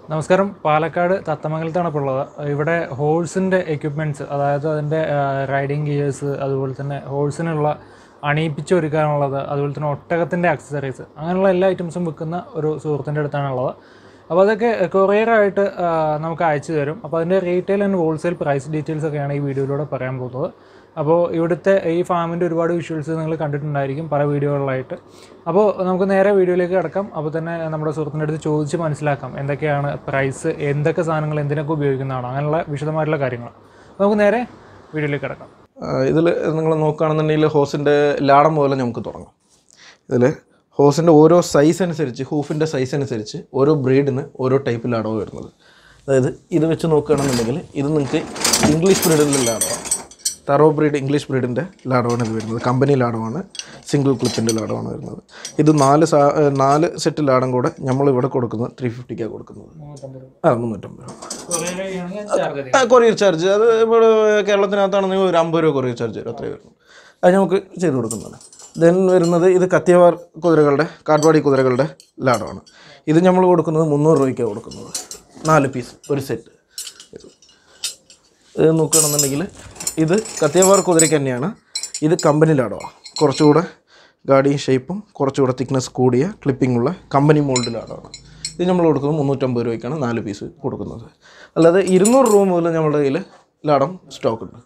നമസ്കാരം പാലക്കാട് തത്തമംഗലത്താണ് ഇപ്പോൾ ഉള്ളത് ഇവിടെ ഹോഴ്സിൻ്റെ എക്യുപ്മെൻറ്റ്സ് അതായത് അതിൻ്റെ റൈഡിങ് ഗിയേഴ്സ് അതുപോലെ തന്നെ ഹോഴ്സിനുള്ള അണിയിപ്പിച്ചൊരുക്കാനുള്ളത് അതുപോലെ തന്നെ ഒട്ടകത്തിൻ്റെ അക്സസറീസ് അങ്ങനെയുള്ള എല്ലാ ഐറ്റംസും വിൽക്കുന്ന ഒരു സുഹൃത്തിൻ്റെ അടുത്താണുള്ളത് അപ്പോൾ അതൊക്കെ കൊറിയറായിട്ട് നമുക്ക് അയച്ചു തരും അപ്പോൾ അതിൻ്റെ retail and wholesale price details ഒക്കെയാണ് ഈ വീഡിയോയിലൂടെ പറയാൻ പോകുന്നത് അപ്പോൾ ഇവിടുത്തെ ഈ ഫാമിൻ്റെ ഒരുപാട് വിഷ്വൽസ് നിങ്ങൾ കണ്ടിട്ടുണ്ടായിരിക്കും പല വീഡിയോകളിലായിട്ട് അപ്പോൾ നമുക്ക് നേരെ വീഡിയോയിലേക്ക് കിടക്കാം അപ്പോൾ തന്നെ നമ്മുടെ സുഹൃത്തിൻ്റെ അടുത്ത് ചോദിച്ച് മനസ്സിലാക്കാം എന്തൊക്കെയാണ് പ്രൈസ് എന്തൊക്കെ സാധനങ്ങൾ എന്തിനൊക്കെ ഉപയോഗിക്കുന്നതാണ് അങ്ങനെയുള്ള വിശദമായിട്ടുള്ള കാര്യങ്ങൾ അപ്പോൾ നമുക്ക് നേരെ വീഡിയോയിലേക്ക് കിടക്കാം ഇതിൽ നിങ്ങൾ നോക്കുകയാണെന്നുണ്ടെങ്കിൽ ഹോസിൻ്റെ ലാടം പോലെ നമുക്ക് തുടങ്ങാം ഇതിൽ ഹോസിൻ്റെ ഓരോ സൈസ് അനുസരിച്ച് ഹൂഫിൻ്റെ സൈസ് അനുസരിച്ച് ഓരോ ബ്രീഡിന് ഓരോ ടൈപ്പ് ലാടമാണ് വരുന്നത് അതായത് ഇത് വെച്ച് നോക്കുകയാണെന്നുണ്ടെങ്കിൽ ഇത് നിങ്ങൾക്ക് ഇംഗ്ലീഷ് ബ്രീഡിൻ്റെ ലാടമാണ് തറോ ബ്രീഡ് ഇംഗ്ലീഷ് ബ്രീഡിൻ്റെ ലാടമാണ് ഇത് വരുന്നത് കമ്പനി ലാടമാണ് സിംഗിൾ ക്ലിപ്പിൻ്റെ ലാടമാണ് വരുന്നത് ഇത് നാല് സാ ഏഹ് നാല് സെറ്റ് ലാടം കൂടെ നമ്മൾ ഇവിടെ കൊടുക്കുന്നത് ത്രീ ഫിഫ്റ്റിക്കാണ് കൊടുക്കുന്നത് ആ മുന്നൂറ്റമ്പത് രൂപ ആ കൊറിയർ ചാർജ് അത് ഇവിടെ കേരളത്തിനകത്താണെങ്കിൽ ഒരു അമ്പത് രൂപ കൊറിയർ ചാർജ് വരും അത്രയും വരുന്നു അത് നമുക്ക് ചെയ്ത് കൊടുക്കുന്നതാണ് ദെൻ വരുന്നത് ഇത് കത്തിയവാർ കുതിരകളുടെ കാട്ട്വാടി കുതിരകളുടെ ലാടമാണ് ഇത് നമ്മൾ കൊടുക്കുന്നത് മുന്നൂറ് രൂപയ്ക്കാണ് കൊടുക്കുന്നത് നാല് പീസ് ഒരു സെറ്റ് ഇത് ഇത് നോക്കുകയാണെന്നുണ്ടെങ്കിൽ ഇത് കത്തിയവാർ കുതിരയ്ക്ക് തന്നെയാണ് ഇത് കമ്പനി ലാടമാണ് കുറച്ചുകൂടെ ഗാഡിയും ഷേപ്പും കുറച്ചുകൂടെ തിക്നെസ് കൂടിയ ക്ലിപ്പിംഗ് ഉള്ള കമ്പനി മോൾഡ് ലാടമാണ് ഇത് നമ്മൾ കൊടുക്കുന്നത് മുന്നൂറ്റമ്പത് രൂപയ്ക്കാണ് നാല് പീസ് കൊടുക്കുന്നത് അല്ലാതെ ഇരുന്നൂറ് രൂപ മുതൽ നമ്മുടെ കയ്യിൽ ലാടം സ്റ്റോക്ക് ഉണ്ട്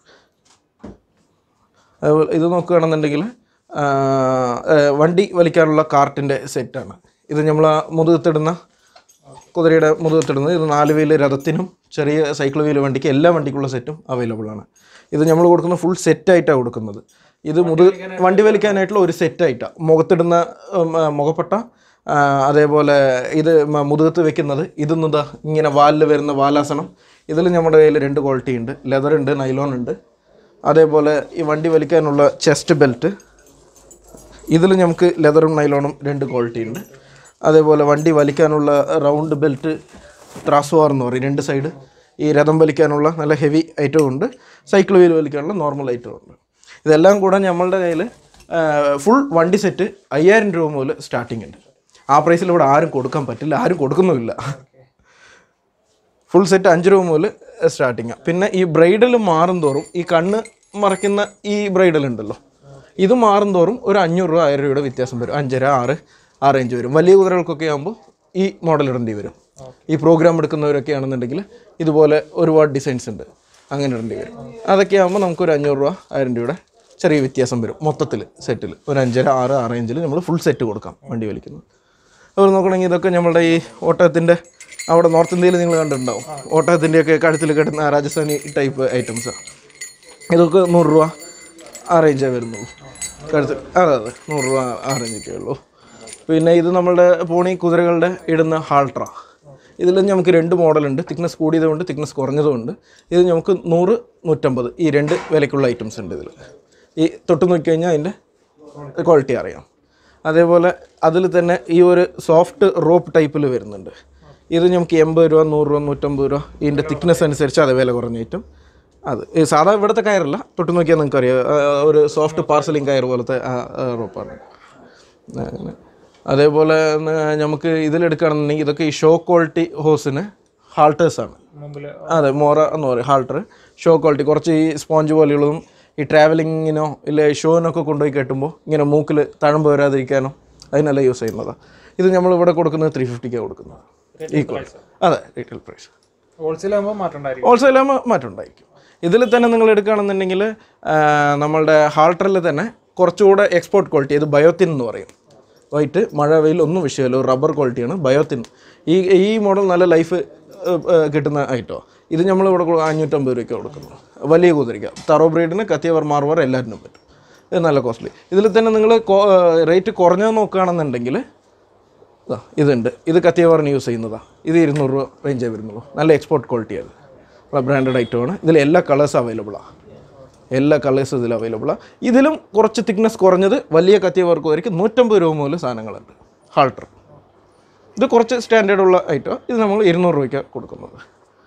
അതുപോലെ ഇത് നോക്കുകയാണെന്നുണ്ടെങ്കിൽ ആ, ഏ, വണ്ടി വലിക്കാനുള്ള കാർട്ടിൻ്റെ സെറ്റാണ് ഇത് നമ്മൾ ആ മുതുകത്തിടുന്ന കുതിരയുടെ മുതുകത്തിടുന്നത് ഇത് നാല് വീല് രഥത്തിനും ചെറിയ സൈക്കിൾ വീല് വണ്ടിക്ക് എല്ലാ വണ്ടിക്കുള്ള സെറ്റും അവൈലബിൾ ആണ് ഇത് നമ്മൾ കൊടുക്കുന്ന ഫുൾ സെറ്റായിട്ടാണ് കൊടുക്കുന്നത് ഇത് മുതു വണ്ടി വലിക്കാനായിട്ടുള്ള ഒരു സെറ്റായിട്ടാണ് മുഖത്തിടുന്ന ഉം, ആ, മുഖപ്പട്ട ആ, അതേപോലെ ഇത് മ- മുതുകത്ത് വെക്കുന്നത് ഇതൊന്നും ഇതാ ഇങ്ങനെ വാലിൽ വരുന്ന വാലാസനം ഇതിൽ നമ്മുടെ കയ്യിൽ രണ്ട് ക്വാളിറ്റി ഉണ്ട് ലെതർ ഉണ്ട് നൈലോൺ ഉണ്ട് അതേപോലെ ഈ വണ്ടി വലിക്കാനുള്ള ചെസ്റ്റ് ബെൽറ്റ് ഇതിൽ നമുക്ക് ലെതറും നൈലോണും രണ്ട് ക്വാളിറ്റി ഉണ്ട് അതേപോലെ വണ്ടി വലിക്കാനുള്ള റൗണ്ട് ബെൽറ്റ് ത്രാസുവാർ എന്ന് പറയും രണ്ട് സൈഡ് ഈ രഥം വലിക്കാനുള്ള നല്ല ഹെവി ഐറ്റവും ഉണ്ട് സൈക്കിൾ വീൽ വലിക്കാനുള്ള നോർമൽ ഐറ്റവും ഉണ്ട് ഇതെല്ലാം കൂടെ നമ്മളുടെ കയ്യിൽ ഫുൾ വണ്ടി സെറ്റ് അയ്യായിരം രൂപ മുതൽ സ്റ്റാർട്ടിംഗ് ഉണ്ട് ആ പ്രൈസിൽ ഇവിടെ ആരും കൊടുക്കാൻ പറ്റില്ല ആരും കൊടുക്കുന്നുമില്ല ഫുൾ സെറ്റ് അഞ്ച് രൂപ മുതൽ സ്റ്റാർട്ടിങ്ങാണ് പിന്നെ ഈ ബ്രൈഡൽ മാറും തോറും ഈ കണ്ണ് മറയ്ക്കുന്ന ഈ ബ്രൈഡൽ ഉണ്ടല്ലോ ഇത് മാറും തോറും ഒരു അഞ്ഞൂറ് രൂപ ആയിരം രൂപയുടെ വ്യത്യാസം വരും അഞ്ചര ആറ് ആ റേഞ്ച് വരും വലിയ കുതിരകൾക്കൊക്കെ ആകുമ്പോൾ ഈ മോഡൽ ഇടേണ്ടി വരും ഈ പ്രോഗ്രാം എടുക്കുന്നവരൊക്കെ ആണെന്നുണ്ടെങ്കിൽ ഇതുപോലെ ഒരുപാട് ഡിസൈൻസ് ഉണ്ട് അങ്ങനെ ഇടേണ്ടി വരും അതൊക്കെ ആകുമ്പോൾ നമുക്കൊരു അഞ്ഞൂറ് രൂപ ആയിരം രൂപയുടെ ചെറിയ വ്യത്യാസം വരും മൊത്തത്തിൽ സെറ്റിൽ ഒരു അഞ്ചര ആറ് ആ റേഞ്ചിൽ നമ്മൾ ഫുൾ സെറ്റ് കൊടുക്കാം വണ്ടി വലിക്കുന്നത് അതുപോലെ നോക്കണമെങ്കിൽ ഇതൊക്കെ നമ്മളുടെ ഈ ഓട്ടത്തിൻ്റെ അവിടെ നോർത്ത് ഇന്ത്യയിൽ നിങ്ങൾ കണ്ടിട്ടുണ്ടാവും ഓട്ടത്തിൻ്റെയൊക്കെ കഴുത്തിൽ കിടന്ന രാജസ്ഥാനി ടൈപ്പ് ഐറ്റംസാണ് ഇതൊക്കെ നൂറ് രൂപ ആ റേഞ്ചേ വരുന്നുള്ളൂ കഴുത്തിൽ അതെ അതെ നൂറ് രൂപ ആ റേഞ്ചൊക്കെ ഉള്ളൂ പിന്നെ ഇത് നമ്മളുടെ പോണി കുതിരകളുടെ ഇടുന്ന ഹാൾട്ര ഇതിൽ നമുക്ക് രണ്ട് മോഡലുണ്ട് തിക്നെസ് കൂടിയതുകൊണ്ട് തിക്നെസ് കുറഞ്ഞതുകൊണ്ട് ഇത് നമുക്ക് നൂറ് നൂറ്റമ്പത് ഈ രണ്ട് വിലയ്ക്കുള്ള ഐറ്റംസ് ഉണ്ട് ഇതിൽ ഈ തൊട്ട് നോക്കിക്കഴിഞ്ഞാൽ അതിൻ്റെ ക്വാളിറ്റി അറിയാം അതേപോലെ അതിൽ തന്നെ ഈ ഒരു സോഫ്റ്റ് റോപ്പ് ടൈപ്പിൽ വരുന്നുണ്ട് ഇത് നമുക്ക് എൺപത് രൂപ നൂറ് രൂപ നൂറ്റമ്പത് രൂപ ഇതിൻ്റെ തിക്നെസ് അനുസരിച്ച് അത് വില കുറഞ്ഞ ഐറ്റം അത് ഈ സാധാ ഇവിടുത്തെ കയറല്ല തൊട്ട് നോക്കിയാൽ നിങ്ങൾക്ക് അറിയാം ഒരു സോഫ്റ്റ് പാർസലിംഗ് കയർ പോലത്തെ ആ, ആ റോപ്പാണ് അങ്ങനെ അതേപോലെ ന്ന് നമുക്ക് ഇതിലെടുക്കുകയാണെന്നുണ്ടെങ്കിൽ ഇതൊക്കെ ഈ ഷോ ക്വാളിറ്റി ഹോസിന് ഹാൾട്ടേഴ്സാണ് മുമ്പിൽ അതെ മോറ എന്ന് പറയും ഹാൾട്ടർ ഷോ ക്വാളിറ്റി കുറച്ച് ഈ സ്പോഞ്ച് പോലെയുള്ളതും ഈ ട്രാവലിങ്ങിനോ ഇല്ല ഷോനൊക്കെ കൊണ്ടുപോയി കെട്ടുമ്പോൾ ഇങ്ങനെ മൂക്കിൽ തഴമ്പ് വരാതിരിക്കാനോ അതിനെല്ലാം യൂസ് ചെയ്യുന്നതാണ് ഇത് നമ്മൾ ഇവിടെ കൊടുക്കുന്നത് ത്രീ ഫിഫ്റ്റിക്കാണ് കൊടുക്കുന്നത് ഈക്വൽ അതെ റീറ്റെയിൽ പ്രൈസ് ഹോൾസെയിൽ ആകുമ്പോൾ മാറ്റം ഉണ്ടായിരിക്കും ഹോൾസെയിൽ ആകുമ്പോൾ മാറ്റം ഉണ്ടായിരിക്കും ഇതിൽ തന്നെ നിങ്ങൾ എടുക്കുകയാണെന്നുണ്ടെങ്കിൽ ആ, നമ്മളുടെ ഹാൾട്ടറിൽ തന്നെ കുറച്ചുകൂടെ എക്സ്പോർട്ട് ക്വാളിറ്റി ഇത് ബയോത്തിൻ എന്ന് പറയും വൈറ്റ് മഴ വെയിൽ ഒന്നും വിഷയമല്ല ഒരു റബ്ബർ ക്വാളിറ്റിയാണ് ബയോത്തിൻ ഈ ഈ മോഡൽ നല്ല ലൈഫ് കിട്ടുന്ന ഐറ്റോ ഇത് നമ്മൾ ഇവിടെ കൊ- അഞ്ഞൂറ്റമ്പത് രൂപയ്ക്ക് കൊടുക്കുന്നു വലിയ കുതിരിക്ക തറോ ബ്രീഡിന് കത്തിയവർ മാർവർ എല്ലാറ്റിനും പറ്റും ഇത് നല്ല കോസ്റ്റ്ലി ഇതിൽ തന്നെ നിങ്ങൾ റേറ്റ് കുറഞ്ഞത് നോക്കുകയാണെന്നുണ്ടെങ്കിൽ ഇതാ ഇതുണ്ട് ഇത് കത്തിയവാറിന് യൂസ് ചെയ്യുന്നതാണ് ഇത് ഇരുന്നൂറ് രൂപ റേഞ്ചേ വരുന്നുള്ളൂ നല്ല എക്സ്പോർട്ട് ക്വാളിറ്റിയാണ് ബ്രാൻഡഡ് ഐറ്റമാണ് ഇതിൽ എല്ലാ കളേഴ്സ് അവൈലബിളാണ് എല്ലാ കളേഴ്സും ഇതിൽ അവൈലബിളാണ് ഇതിലും കുറച്ച് തിക്നെസ് കുറഞ്ഞത് വലിയ കത്തിയവർക്ക് വരയ്ക്ക് നൂറ്റമ്പത് രൂപ മുതൽ സാധനങ്ങളുണ്ട് ഹാൾട്ടർ ഇത് കുറച്ച് സ്റ്റാൻഡേർഡ് ഉള്ള ഐറ്റം ഇത് നമ്മൾ ഇരുന്നൂറ് രൂപയ്ക്ക് കൊടുക്കുന്നത്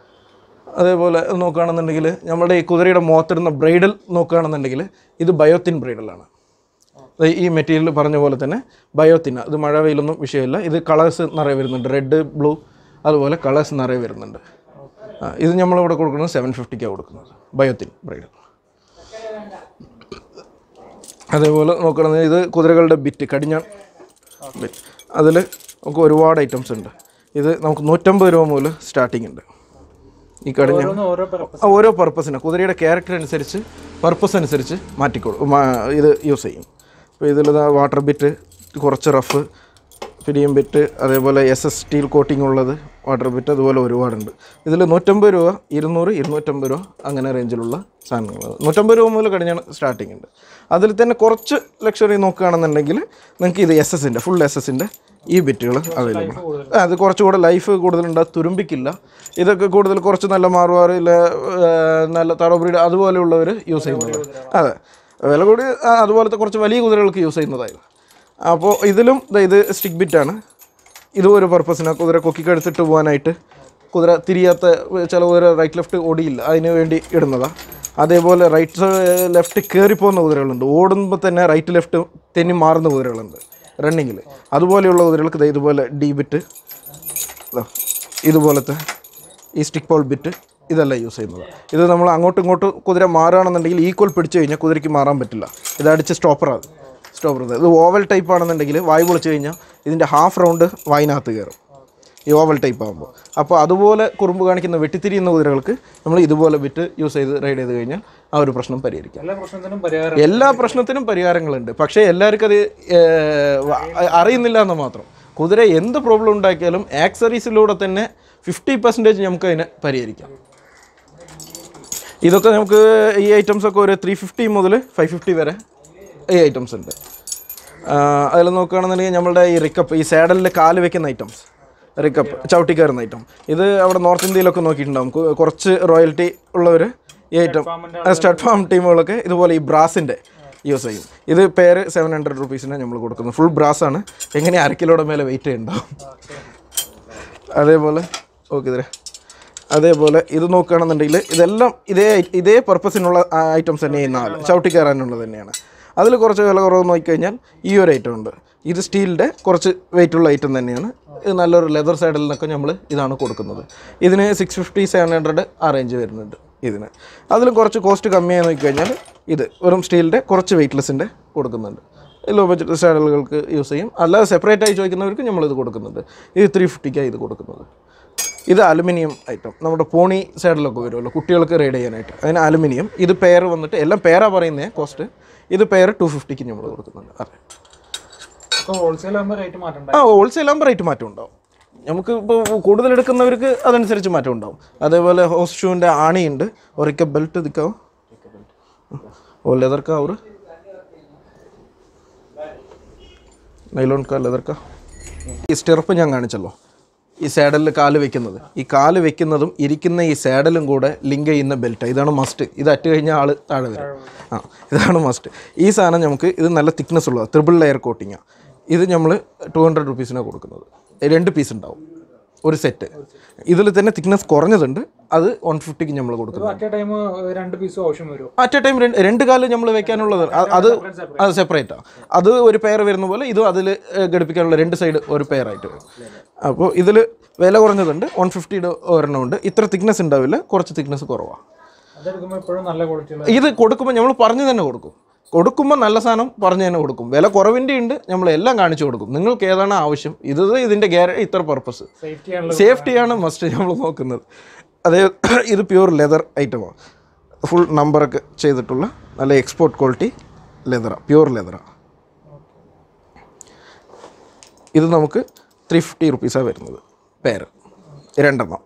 അതേപോലെ നോക്കുകയാണെന്നുണ്ടെങ്കിൽ നമ്മുടെ ഈ കുതിരയുടെ മുഖത്തിടുന്ന ബ്രൈഡൽ നോക്കുകയാണെന്നുണ്ടെങ്കിൽ ഇത് ബയോത്തിൻ ബ്രൈഡലാണ് ദേ ഈ മെറ്റീരിയൽ പറഞ്ഞ പോലെ തന്നെ ബയോത്തിന ഇത് മഴ വെയിലൊന്നും വിഷയമില്ല ഇത് കളേഴ്സ് നിറയെ വരുന്നുണ്ട് റെഡ് ബ്ലൂ അതുപോലെ കളേഴ്സ് നിറയെ വരുന്നുണ്ട് ആ, ഇത് നമ്മളിവിടെ കൊടുക്കുന്നത് സെവൻ ഫിഫ്റ്റിക്കാണ് കൊടുക്കുന്നത് ബയോത്തിൻ ബ്രൈഡ് അതേപോലെ നോക്കണമെങ്കിൽ ഇത് കുതിരകളുടെ ബിറ്റ് കടിഞ്ഞാൺ ബിറ്റ് അതിൽ നമുക്ക് ഒരുപാട് ഐറ്റംസ് ഉണ്ട് ഇത് നമുക്ക് നൂറ്റമ്പത് രൂപ മുതൽ സ്റ്റാർട്ടിംഗ് ഉണ്ട് ഈ കടിഞ്ഞാൺ ഓരോന്ന് ഓരോ purpose. ആ, ഓരോ പർപ്പസിന് കുതിരയുടെ ക്യാരക്ടർ അനുസരിച്ച് പർപ്പസ് അനുസരിച്ച് മാറ്റിക്കൊടുക്കും മാ- ഇത് യൂസ് ചെയ്യും അപ്പോൾ ഇതിൽ വാട്ടർ ബിറ്റ് കുറച്ച് റഫ് ഫിഡിയം ബിറ്റ് അതേപോലെ എസ് എസ് സ്റ്റീൽ കോട്ടിംഗ് ഉള്ളത് വാട്ടർ ബിറ്റ് അതുപോലെ ഒരുപാടുണ്ട് ഇതിൽ നൂറ്റമ്പത് രൂപ ഇരുന്നൂറ് ഇരുന്നൂറ്റമ്പത് രൂപ അങ്ങനെ റേഞ്ചിലുള്ള സാധനങ്ങൾ നൂറ്റമ്പത് രൂപ മുതൽ കഴിഞ്ഞാണ് സ്റ്റാർട്ടിംഗ് ഉണ്ട് അതിൽ തന്നെ കുറച്ച് ലക്ഷറി നോക്കുകയാണെന്നുണ്ടെങ്കിൽ നിങ്ങൾക്ക് ഇത് എസ് എസിൻ്റെ ഫുൾ എസ് എസിൻ്റെ ഈ ബിറ്റുകൾ അവൈലബിൾ അത് കുറച്ചുകൂടെ ലൈഫ് കൂടുതലുണ്ട് തുരുമ്പിക്കില്ല ഇതൊക്കെ കൂടുതൽ കുറച്ച് നല്ല മാറുവാറ് ഇല്ല ഏർ, നല്ല തറബ്രീഡ് അതുപോലെയുള്ളവർ യൂസ് ചെയ്യുന്നത് അതെ വില കൂടി ആ, അതുപോലത്തെ കുറച്ച് വലിയ കുതിരകൾക്ക് യൂസ് ചെയ്യുന്നതായിരുന്നു അപ്പോൾ ഇതിലും ദേ ഇത് സ്റ്റിക്ക് ബിറ്റാണ് ഇതും ഒരു പർപ്പസിനാണ് കുതിര കൊക്കിക്കടുത്തിട്ട് പോകാനായിട്ട് കുതിര തിരിയാത്ത ചില കുതിര റൈറ്റ് ലെഫ്റ്റ് ഓടിയില്ല അതിന് വേണ്ടി ഇടുന്നതാണ് അതേപോലെ റൈറ്റ് ലെഫ്റ്റ് കയറിപ്പോകുന്ന കുതിരകളുണ്ട് ഓടുമ്പോൾ തന്നെ റൈറ്റ് ലെഫ്റ്റ് തെന്നി മാറുന്ന കുതിരകളുണ്ട് റണ്ണിങ്ങിൽ അതുപോലെയുള്ള കുതിരകൾക്ക് ദേ ഇതുപോലെ ഡി ബിറ്റ് ദാ, ഇതുപോലത്തെ ഈ സ്റ്റിക്ക് പോൾ ബിറ്റ് ഇതല്ല യൂസ് ചെയ്യുന്നത് ഇത് നമ്മൾ അങ്ങോട്ടും ഇങ്ങോട്ടും കുതിര മാറുകയാണെന്നുണ്ടെങ്കിൽ ഈക്വൽ പിടിച്ചു കഴിഞ്ഞാൽ കുതിരയ്ക്ക് മാറാൻ പറ്റില്ല ഇത് അടിച്ച് സ്റ്റോപ്പറാണ് സ്റ്റോപ്പർ ഇത് ഓവൽ ടൈപ്പ് ആണെന്നുണ്ടെങ്കിൽ വായു പൊളിച്ച് കഴിഞ്ഞാൽ ഇതിൻ്റെ ഹാഫ് റൗണ്ട് വായിനകത്ത് കയറും ഈ ഓവൽ ടൈപ്പ് ആകുമ്പോൾ അപ്പോൾ അതുപോലെ കുറുമ്പ് കാണിക്കുന്ന വെട്ടിത്തിരിയുന്ന കുതിരകൾക്ക് നമ്മൾ ഇതുപോലെ ബിറ്റ് യൂസ് ചെയ്ത് റൈഡ് ചെയ്ത് കഴിഞ്ഞാൽ ആ ഒരു പ്രശ്നം പരിഹരിക്കാം എല്ലാ പ്രശ്നത്തിനും പരിഹാരം എല്ലാ പ്രശ്നത്തിനും പരിഹാരങ്ങളുണ്ട് പക്ഷേ എല്ലാവർക്കും അത് ഏർ, വ- അറിയുന്നില്ല എന്ന് മാത്രം കുതിര എന്ത് പ്രോബ്ലം ഉണ്ടാക്കിയാലും ആക്സറീസിലൂടെ തന്നെ ഫിഫ്റ്റി പെർസെൻറ്റേജ് നമുക്ക് അതിനെ പരിഹരിക്കാം ഇതൊക്കെ നമുക്ക് ഈ ഐറ്റംസ് ഒക്കെ ഒരു ത്രീ ഫിഫ്റ്റി മുതൽ ഫൈവ് ഫിഫ്റ്റി വരെ ഈ ഐറ്റംസ് ഉണ്ട് അതിൽ നോക്കുകയാണെന്നുണ്ടെങ്കിൽ നമ്മളുടെ ഈ റിക്കപ്പ് ഈ സാഡലിൽ കാല് വെക്കുന്ന ഐറ്റംസ് റിക്കപ്പ് ചവിട്ടി കയറുന്ന ഐറ്റം ഇത് അവിടെ നോർത്ത് ഇന്ത്യയിലൊക്കെ നോക്കിയിട്ടുണ്ടാവും കു- കുറച്ച് റോയൽറ്റി ഉള്ളവർ ഈ ഐറ്റം സ്റ്റഡ് ഫാം ടീമുകളൊക്കെ ഇതുപോലെ ഈ ബ്രാസിൻ്റെ യൂസ് ചെയ്യും ഇത് പേര് സെവൻ ഹൺഡ്രഡ് റുപ്പീസിന് നമ്മൾ കൊടുക്കുന്നത് ഫുൾ ബ്രാസാണ് എങ്ങനെ അര കിലോയുടെ മേലെ വെയിറ്റ് ഉണ്ടാവും അതേപോലെ ഓക്കെ ഇതിലെ അതേപോലെ ഇത് നോക്കുകയാണെന്നുണ്ടെങ്കിൽ ഇതെല്ലാം ഇതേ ഇതേ പർപ്പസിനുള്ള ഐറ്റംസ് തന്നെ ഈ നാല് ചവിട്ടി കയറാനുള്ളത് തന്നെയാണ് അതിൽ കുറച്ച് വില കുറവ് നോക്കിക്കഴിഞ്ഞാൽ ഈ ഒരു ഐറ്റം ഉണ്ട് ഇത് സ്റ്റീലിൻ്റെ കുറച്ച് വെയിറ്റ് ഉള്ള ഐറ്റം തന്നെയാണ് ഇത് നല്ലൊരു ലെതർ സൈഡിൽ നിന്നൊക്കെ നമ്മൾ ഇതാണ് കൊടുക്കുന്നത് ഇതിന് സിക്സ് ഫിഫ്റ്റി സെവൻ ഹൺഡ്രഡ് ആ റേഞ്ച് വരുന്നുണ്ട് ഇതിന് അതിലും കുറച്ച് കോസ്റ്റ് കമ്മിയായി നോക്കിക്കഴിഞ്ഞാൽ ഇത് വെറും സ്റ്റീലിൻ്റെ കുറച്ച് വെയിറ്റ്ലെസ്സിൻ്റെ കൊടുക്കുന്നുണ്ട് ലോ ബഡ്ജറ്റ് സാഡലുകൾക്ക് യൂസ് ചെയ്യും അല്ലാതെ സെപ്പറേറ്റ് ആയി ചോദിക്കുന്നവർക്ക് നമ്മളിത് കൊടുക്കുന്നുണ്ട് ഇത് ത്രീ ഫിഫ്റ്റിക്കാണ് ഇത് കൊടുക്കുന്നത് ഇത് അലുമിനിയം ഐറ്റം നമ്മുടെ പോണി സൈഡിലൊക്കെ വരുമല്ലോ കുട്ടികൾക്ക് റൈഡ് ചെയ്യാനായിട്ട് അതിന് അലുമിനിയം ഇത് പെയർ വന്നിട്ട് എല്ലാം പേരാ പറയുന്നത് കോസ്റ്റ് ഇത് പെയർ ടു ഫിഫ്റ്റിക്ക് നമ്മൾ കൊടുക്കുന്നുണ്ട് അതെ ഇപ്പോൾ ഹോൾസെയിൽ ആകുമ്പോൾ റേറ്റ് മാറ്റണ്ട ആ ഹോൾസെയിൽ ആകുമ്പോൾ റേറ്റ് മാറ്റം ഉണ്ടാവും നമുക്ക് ഇപ്പോൾ കൂടുതൽ എടുക്കുന്നവർക്ക് അതനുസരിച്ച് മാറ്റം ഉണ്ടാവും അതേപോലെ ഹോസ് ഷൂവിൻ്റെ ആണിയുണ്ട് ഒരിക്കൽ ബെൽറ്റ് ദിക്കാവും ഓ ലെതർ കാ ഒരു നൈലോൺ കാ ലെതർ കാ ഈ സ്റ്റിറപ്പ് ഞാൻ കാണിച്ചല്ലോ ഈ സാഡലിൽ കാല് വെക്കുന്നത് ഈ കാല് വെക്കുന്നതും ഇരിക്കുന്ന ഈ സാഡലും കൂടെ ലിങ്ക് ചെയ്യുന്ന ബെൽറ്റ് ഇതാണ് മസ്റ്റ് ഇത് അറ്റ് കഴിഞ്ഞാൽ ആൾ താഴെ വരും ആ ഇതാണ് മസ്റ്റ് ഈ സാധനം നമുക്ക് ഇത് നല്ല തിക്നെസ് ഉള്ളത് ത്രിബിൾ ലെയർ കോട്ടിങ്ങാണ് ഇത് നമ്മൾ ടു ഹൺഡ്രഡ് റുപ്പീസിനാണ് കൊടുക്കുന്നത് രണ്ട് പീസ് ഉണ്ടാവും ഒരു സെറ്റ് ഇതിൽ തന്നെ തിക്നെസ് കുറഞ്ഞതുണ്ട് അത് വൺ ഫിഫ്റ്റിക്ക് നമ്മൾ കൊടുക്കുന്നത് അറ്റ് ടൈം രണ്ട് പീസ് ആവശ്യം വരുമോ അറ്റ് എ ടൈം രണ്ട് രണ്ട് കാല് നമ്മൾ വെക്കാനുള്ളത് അ- അത് അത് സെപ്പറേറ്റാണ് അത് ഒരു പെയർ വരുന്ന പോലെ ഇതും അതിൽ ഘടിപ്പിക്കാനുള്ള രണ്ട് സൈഡ് ഒരു പെയർ ആയിട്ട് വരും അപ്പോൾ ഇതിൽ വില കുറഞ്ഞതുണ്ട് വൺ ഫിഫ്റ്റിയുടെ ഒരെണ്ണമുണ്ട് ഇത്ര തിക്നെസ് ഉണ്ടാവില്ല കുറച്ച് തിക്നെസ് കുറവാണ് അതെടുക്കുമ്പോൾ എപ്പോഴും നല്ല ക്വാളിറ്റി ഉള്ള ഇത് കൊടുക്കുമ്പോൾ നമ്മൾ പറഞ്ഞു തന്നെ കൊടുക്കും കൊടുക്കുമ്പോൾ നല്ല സാധനം പറഞ്ഞു തന്നെ കൊടുക്കും വില കുറവിൻ്റെ ഉണ്ട് നമ്മൾ എല്ലാം കാണിച്ചു കൊടുക്കും നിങ്ങൾക്ക് ഏതാണ് ആവശ്യം ഇത് ഇതിൻ്റെ ഗ്യാര ഇത്ര പർപ്പസ് സേഫ്റ്റി ആണല്ലോ സേഫ്റ്റിയാണ് മസ്റ്റ് നമ്മൾ നോക്കുന്നത് അതേ ഇത് പ്യൂർ ലെതർ ഐറ്റമാണ് ഫുൾ നമ്പറൊക്കെ ചെയ്തിട്ടുള്ള നല്ല എക്സ്പോർട്ട് ക്വാളിറ്റി ലെതറാണ് പ്യൂർ ലെതറാണ് ഇത് നമുക്ക് ത്രീ ഫിഫ്റ്റി റുപ്പീസാണ് വരുന്നത് പേര് രണ്ടെണ്ണം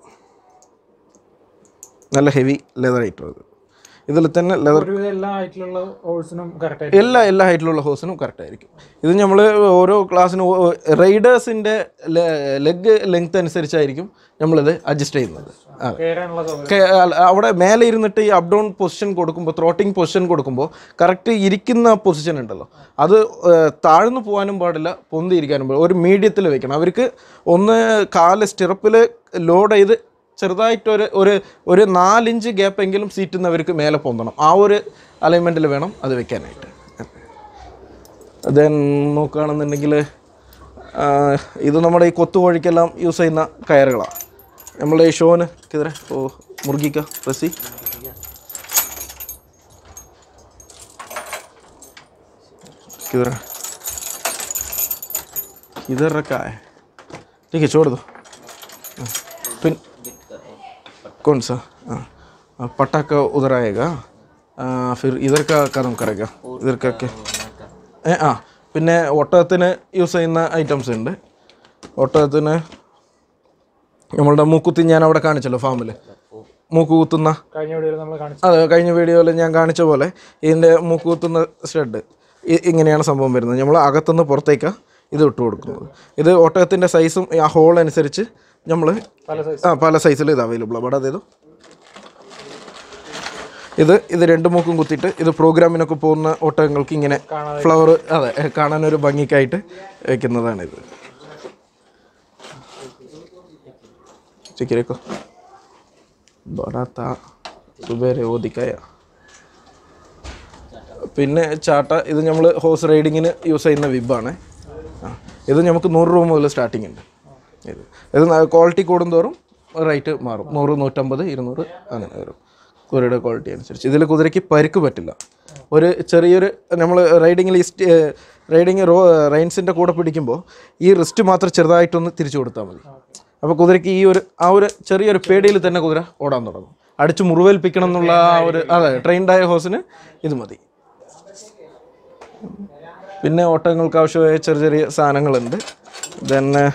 നല്ല ഹെവി ലെതർ ഐറ്റം ഇത് ഇതിൽ തന്നെ ലെതർ ഒരുവിധം എല്ലാ ഹൈറ്റിലുള്ള ഹോൾസിനും കറക്റ്റ് ആയിട്ട് എല്ലാ എല്ലാ ഹൈറ്റിലുള്ള ഹോസിനും കറക്റ്റ് ആയിരിക്കും ഇത് നമ്മൾ ഓരോ ക്ലാസ്സിനും റൈഡേഴ്സിൻ്റെ ലെഗ് ലെങ്ത് അനുസരിച്ചായിരിക്കും നമ്മളിത് അഡ്ജസ്റ്റ് ചെയ്യുന്നത് ആ കയറാനുള്ള സൗകര്യം ഒക്കെ അല്ല, അവിടെ മേലെ ഇരുന്നിട്ട് ഈ അപ്പ് ഡൗൺ പൊസിഷൻ കൊടുക്കുമ്പോൾ ത്രോട്ടിങ് പൊസിഷൻ കൊടുക്കുമ്പോൾ കറക്റ്റ് ഇരിക്കുന്ന പൊസിഷൻ ഉണ്ടല്ലോ അത് ഏഹ്, താഴ്ന്നു പോകാനും പാടില്ല പൊന്തി ഇരിക്കാനും പാടില്ല ഒരു മീഡിയത്തിൽ വെക്കണം അവർക്ക് ഒന്ന് കാല് സ്റ്റിറപ്പിൽ ലോഡ് ചെയ്ത് ചെറുതായിട്ടൊരു ഒരു ഒരു നാലിഞ്ച് ഗ്യാപ്പ് എങ്കിലും സീറ്റിൽ നിന്ന് അവർക്ക് മേലെ പൊന്തണം ആ ഒരു അലൈൻമെൻറ്റിൽ വേണം അത് വെക്കാനായിട്ട് ദെൻ നോക്കുകയാണെന്നുണ്ടെങ്കിൽ ഇത് നമ്മുടെ ഈ കൊത്തുകോഴിക്കെല്ലാം യൂസ് ചെയ്യുന്ന കയറുകളാണ് നമ്മളെ ഷോന് കിതറ ഓ मुर्गी का रस्सी किधर है? इधर रखा है ठीक है छोड़ दो हाँ, पिन कौन सा हाँ हाँ, पटाखा उधर आएगा आ, फिर इधर का कदम करेगा इधर का क्या ഏ ആ പിന്നെ ഒട്ടകത്തിന് യൂസ് ചെയ്യുന്ന ഐറ്റംസ് ഉണ്ട് ഒട്ടകത്തിന് നമ്മളുടെ മൂക്കുത്തി ഞാൻ അവിടെ കാണിച്ചല്ലോ ഫാമിൽ മൂക്ക് കുത്തുന്ന കഴിഞ്ഞ വീഡിയോയിൽ നമ്മൾ കാണിച്ചു അതെ കഴിഞ്ഞ വീഡിയോയിൽ ഞാൻ കാണിച്ച പോലെ ഇതിൻ്റെ മൂക്ക് കുത്തുന്ന സ്റ്റഡ് ഇങ്ങനെയാണ് സംഭവം വരുന്നത് നമ്മൾ അകത്തുനിന്ന് പുറത്തേക്ക് ഇത് ഇട്ട് കൊടുക്കുന്നത് ഇത് ഒട്ടകത്തിൻ്റെ സൈസും ആ ഹോൾ അനുസരിച്ച് നമ്മൾ പല സൈസ് ആ പല സൈസിൽ ഇത് അവൈലബിൾ ആണ് അവിടെ അതേതോ ഇത് ഇത് രണ്ട് മൂക്കും കുത്തിയിട്ട് ഇത് പ്രോഗ്രാമിനൊക്കെ പോകുന്ന ഒട്ടകങ്ങൾക്ക് ഇങ്ങനെ കാണാതെ ഫ്ലവർ അതെ കാണാനൊരു ഭംഗിക്കായിട്ട് വെക്കുന്നതാണിത് ചിക്കരക്കോ ബടാത്ത സുബേരെ ഓദിക്കായ പിന്നെ ചാട്ട ഇത് നമ്മൾ ഹോഴ്സ് റൈഡിങ്ങിന് യൂസ് ചെയ്യുന്ന വിബാണ് ആ ഇത് നമുക്ക് നൂറ് രൂപ മുതൽ സ്റ്റാർട്ടിങ് ഉണ്ട് ഇത് ഇത് ക്വാളിറ്റി കൂടുന്തോറും റേറ്റ് മാറും നൂറ് നൂറ്റമ്പത് ഇരുന്നൂറ് അങ്ങനെ വരും കുതിരയുടെ ക്വാളിറ്റി അനുസരിച്ച് ഇതിൽ കുതിരയ്ക്ക് പരിക്ക് പറ്റില്ല ഒരു ചെറിയൊരു നമ്മൾ റൈഡിങ്ങിൽ ഈ റൈഡിങ് റോ റൈൻസിൻ്റെ കൂടെ പിടിക്കുമ്പോൾ ഈ റിസ്റ്റ് മാത്രം ചെറുതായിട്ടൊന്ന് തിരിച്ചു കൊടുത്താൽ മതി അപ്പോൾ കുതിരയ്ക്ക് ഈ ഒരു ആ ഒരു ചെറിയൊരു പേടിയിൽ തന്നെ കുതിര ഓടാൻ തുടങ്ങും അടിച്ച് മുറിവേൽപ്പിക്കണം എന്നുള്ള ആ ഒരു അതെ ട്രെയിൻഡായ ഹോസിന് ഇത് മതി പിന്നെ ഓട്ടങ്ങൾക്ക് ആവശ്യമായ ചെറിയ ചെറിയ സാധനങ്ങളുണ്ട് തന്നെ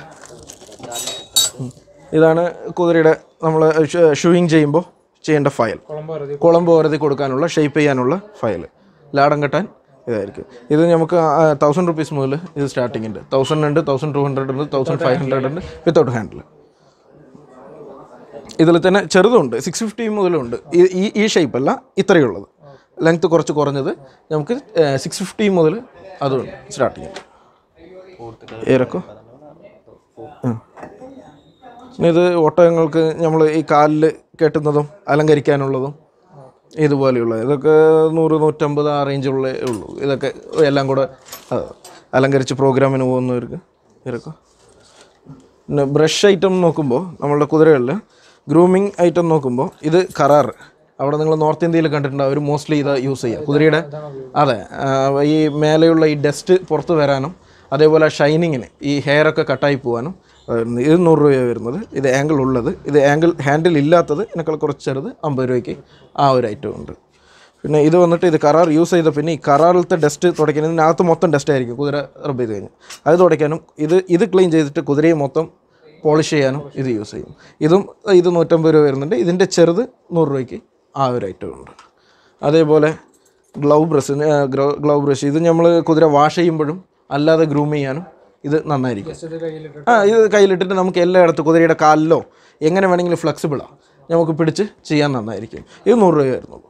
ഇതാണ് കുതിരയുടെ നമ്മൾ ഷൂയിങ് ചെയ്യുമ്പോൾ ചെയ്യേണ്ട ഫയൽ കുളമ്പ് വെറുതെ കുളമ്പ് വെറുതെ കൊടുക്കാനുള്ള ഷേപ്പ് ചെയ്യാനുള്ള ഫയൽ ലാടം കെട്ടാൻ ഇതായിരിക്കും ഇത് നമുക്ക് തൗസൻഡ് റുപ്പീസ് മുതൽ ഇത് സ്റ്റാർട്ടിംഗ് ഉണ്ട് തൗസൻഡ് ഉണ്ട് തൗസൻഡ് ടു ഹൺഡ്രഡ് ഉണ്ട് തൗസൻഡ് ഫൈവ് ഹൺഡ്രഡ് ഉണ്ട് വിത്തൗട്ട് ഹാൻഡിൽ ഇതിൽ തന്നെ ചെറുതുണ്ട് സിക്സ് ഫിഫ്റ്റി മുതലുണ്ട് ഈ ഈ- ഈ ഷേപ്പ് അല്ല ഇത്രയുള്ളത് ലെങ്ത് കുറച്ച് കുറഞ്ഞത് നമുക്ക് സിക്സ് ഫിഫ്റ്റി മുതൽ അതുണ്ട് സ്റ്റാർട്ടിങ് ഏറക്കോ പിന്നെ ഇത് ഒട്ടകങ്ങൾക്ക് നമ്മൾ ഈ കാലിൽ കെട്ടുന്നതും അലങ്കരിക്കാനുള്ളതും ഇതുപോലെയുള്ള ഇതൊക്കെ നൂറ് നൂറ്റമ്പത് ആ റേഞ്ചുള്ള ഉള്ളൂ ഇതൊക്കെ എല്ലാം കൂടെ ആ, അലങ്കരിച്ച് പ്രോഗ്രാമിന് പോകുന്നവർക്ക് ഇതൊക്കെ പിന്നെ ബ്രഷ് ഐറ്റം നോക്കുമ്പോൾ നമ്മളുടെ കുതിരകളിൽ ഗ്രൂമിങ് ഐറ്റം നോക്കുമ്പോൾ ഇത് കറാർ അവിടെ നിങ്ങൾ നോർത്ത് ഇന്ത്യയിൽ കണ്ടിട്ടുണ്ടാവും അവർ മോസ്റ്റ്ലി ഇത് യൂസ് ചെയ്യുക കുതിരയുടെ അതെ ആ, ഈ മേലെയുള്ള ഈ ഡസ്റ്റ് പുറത്ത് വരാനും അതേപോലെ ഷൈനിങ്ങിന് ഈ ഹെയർ ഒക്കെ കട്ടായി പോകാനും വരുന്നത്. ഇത് നൂറ് രൂപയാണ് വരുന്നത് ഇത് ആംഗിൾ ഉള്ളത് ഇത് ആംഗിൾ ഹാൻഡിൽ ഇല്ലാത്തത് ഇതിനേക്കാൾ കുറച്ച് ചെറുത് അമ്പത് രൂപയ്ക്ക് ആ ഒരു ഐറ്റം ഉണ്ട് പിന്നെ ഇത് വന്നിട്ട് ഇത് കറാർ യൂസ് ചെയ്ത പിന്നെ ഈ കറാറിലത്തെ ഡസ്റ്റ് തുടയ്ക്കുന്നതിനകത്ത് മൊത്തം ഡസ്റ്റ് ആയിരിക്കും കുതിര റബ്ബ് ചെയ്ത് കഴിഞ്ഞാൽ അത് തുടയ്ക്കാനും ഇത് ഇത് ക്ലീൻ ചെയ്തിട്ട് കുതിരയെ മൊത്തം പോളിഷ് ചെയ്യാനും ഇത് യൂസ് ചെയ്യും ഇതും ഇത് നൂറ്റമ്പത് രൂപ വരുന്നുണ്ട് ഇതിൻ്റെ ചെറുത് നൂറ് രൂപയ്ക്ക് ആ ഒരു ഐറ്റം ഉണ്ട് അതേപോലെ ഗ്ലൗ ബ്രഷ് ഗ്ലൗ ബ്രഷ് ഇത് നമ്മൾ കുതിര വാഷ് ചെയ്യുമ്പോഴും അല്ലാതെ ഗ്രൂം ചെയ്യാനും ഇത് നന്നായിരിക്കും ഇത് കയ്യിലിട്ട് ആ ഇത് കയ്യിലിട്ടിട്ട് നമുക്ക് എല്ലായിടത്തും കുതിരയുടെ കാലിലോ എങ്ങനെ വേണമെങ്കിലും ഫ്ലെക്സിബിളാണ് നമുക്ക് പിടിച്ച് ചെയ്യാൻ നന്നായിരിക്കും ഇത് നൂറ് രൂപ വരുന്നുള്ളൂ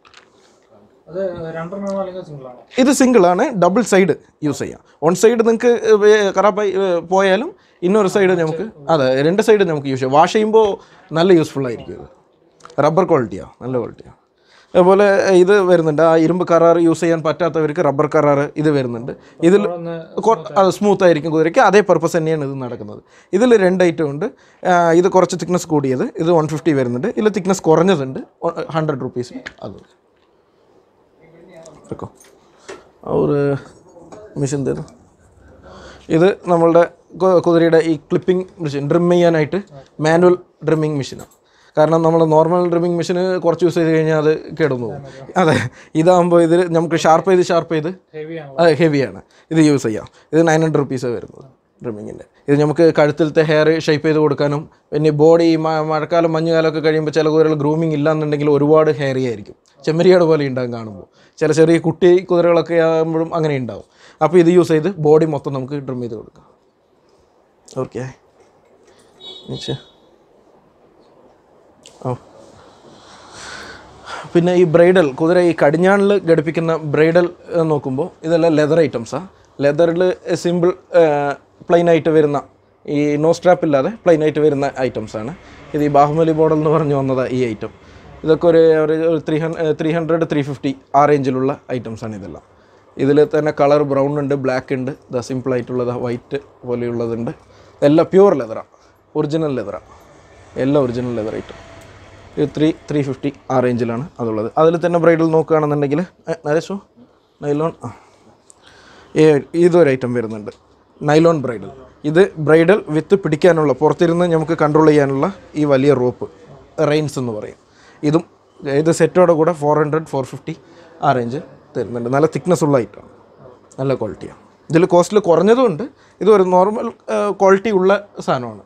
അത് രണ്ടെണ്ണമാണോ അല്ലെങ്കിൽ സിംഗിളാണോ ഇത് സിംഗിളാണ് ഡബിൾ സൈഡ് യൂസ് ചെയ്യാം വൺ സൈഡ് നിങ്ങൾക്ക് കറാപ്പായി പോയാലും ഇന്നൊരു സൈഡ് നമുക്ക് അതെ രണ്ട് സൈഡ് നമുക്ക് യൂസ് ചെയ്യാം വാഷ് ചെയ്യുമ്പോൾ നല്ല യൂസ്ഫുൾ ആയിരിക്കും ഇത് റബ്ബർ ക്വാളിറ്റിയാണ് നല്ല ക്വാളിറ്റിയാണ് അതുപോലെ ഇത് വരുന്നുണ്ട് ആ ഇരുമ്പ് കറാർ യൂസ് ചെയ്യാൻ പറ്റാത്തവർക്ക് റബ്ബർ കറാർ ഇത് വരുന്നുണ്ട് ഇതിൽ ഒന്ന് കൊ- അത് സ്മൂത്ത് ആയിരിക്കും കുതിരയ്ക്ക് അതേ പർപ്പസ് തന്നെയാണ് ഇത് നടക്കുന്നത് ഇതിൽ രണ്ട് ഐറ്റം ഉണ്ട് ആ, ഇത് കുറച്ച് തിക്നെസ് കൂടിയത് ഇത് വൺ ഫിഫ്റ്റി വരുന്നുണ്ട് ഇതിൽ തിക്നെസ് കുറഞ്ഞതുണ്ട് ഹൺഡ്രഡ് റുപ്പീസ് അത് വെക്കോ ഒരു മെഷീൻ തരും ഇത് നമ്മളുടെ കു- കുതിരയുടെ ഈ ക്ലിപ്പിംഗ് മെഷീൻ ഡ്രിം ചെയ്യാനായിട്ട് മാനുവൽ ഡ്രിമ്മിങ് മെഷീനാണ് കാരണം നമ്മൾ നോർമൽ ഡ്രിമ്മിങ് മെഷീന് കുറച്ച് യൂസ് ചെയ്ത് കഴിഞ്ഞാൽ അത് കേടുന്നു പോകും അതെ ഇതാകുമ്പോൾ ഇതിൽ നമുക്ക് ഷാർപ്പ് ചെയ്ത് ഷാർപ്പ് ചെയ്ത് ഹെവിയാണോ അത് ഹെവിയാണ് ഇത് യൂസ് ചെയ്യാം ഇത് നയൻ ഹൺഡ്രഡ് റുപ്പീസാണ് വരുന്നത് ഡ്രിമ്മിങ്ങിൻ്റെ ഇത് നമുക്ക് കഴുത്തിലത്തെ ഹെയർ ഷേപ്പ് ചെയ്ത് കൊടുക്കാനും പിന്നെ ബോഡി മഴക്കാലം മഞ്ഞുകാലമൊക്കെ കഴിയുമ്പോൾ ചില കുതിരകൾ ഗ്രൂമിങ് ഇല്ലാന്നുണ്ടെങ്കിൽ ഒരുപാട് ഹെയറി ആയിരിക്കും ചെമ്മരിയാട് പോലെ ഉണ്ടാകും കാണുമ്പോൾ ചില ചെറിയ കുട്ടി കുതിരകളൊക്കെ ആകുമ്പോഴും അങ്ങനെ ഉണ്ടാവും അപ്പോൾ ഇത് യൂസ് ചെയ്ത് ബോഡി മൊത്തം നമുക്ക് ഡ്രിം ചെയ്ത് കൊടുക്കാം ഓക്കെ ഓ പിന്നെ ഈ ബ്രൈഡൽ കുതിര ഈ കടിഞ്ഞാണിൽ ഘടിപ്പിക്കുന്ന ബ്രൈഡൽ നോക്കുമ്പോൾ ഇതെല്ലാം ലെതർ ഐറ്റംസാണ് ലെതറിൽ സിമ്പിൾ പ്ലെയിൻ ആയിട്ട് വരുന്ന ഈ നോ സ്ട്രാപ്പ് ഇല്ലാതെ പ്ലെയിൻ ആയിട്ട് വരുന്ന items ആണ് ഇത് ഈ ബാഹുബലി മോഡൽ എന്ന് പറഞ്ഞു വന്നതാണ് ഈ ഐറ്റം ഇതൊക്കെ ഒരു ഒരു three hundred three hundred three fifty ആ റേഞ്ചിലുള്ള ഐറ്റംസാണ് ഇതെല്ലാം ഇതിൽ തന്നെ കളർ ബ്രൗൺ ഉണ്ട് ബ്ലാക്ക് ഉണ്ട് ഇതാ സിമ്പിൾ ആയിട്ടുള്ളത് വൈറ്റ് പോലെയുള്ളതുണ്ട് എല്ലാം പ്യുവർ ലെതറാണ് ഒറിജിനൽ ലെതറാണ് എല്ലാം ഒറിജിനൽ ലെതർ ഐറ്റം ഇത് ത്രീ ത്രീ ഫിഫ്റ്റി ആ റേഞ്ചിലാണ് അതുള്ളത് അതിൽ തന്നെ ബ്രൈഡൽ നോക്കുകയാണെന്നുണ്ടെങ്കിൽ നരേഷോ നൈലോൺ ആ ഏ ഇതൊരു ഐറ്റം വരുന്നുണ്ട് നൈലോൺ ബ്രൈഡൽ ഇത് ബ്രൈഡൽ വിത്ത് പിടിക്കാനുള്ള പുറത്തിരുന്ന് നമുക്ക് കൺട്രോൾ ചെയ്യാനുള്ള ഈ വലിയ റോപ്പ് റെയിൻസ് എന്ന് പറയും ഇതും ഇത് സെറ്റോടെ കൂടെ ഫോർ ഹൺഡ്രഡ് ഫോർ ഫിഫ്റ്റി ആ റേഞ്ച് തരുന്നുണ്ട് നല്ല തിക്നെസ് ഉള്ള ഐറ്റമാണ് നല്ല ക്വാളിറ്റിയാണ് ഇതിൽ കോസ്റ്റിൽ കുറഞ്ഞതുമുണ്ട് ഇത് ഒരു നോർമൽ ക്വാളിറ്റി ഉള്ള സാധനമാണ്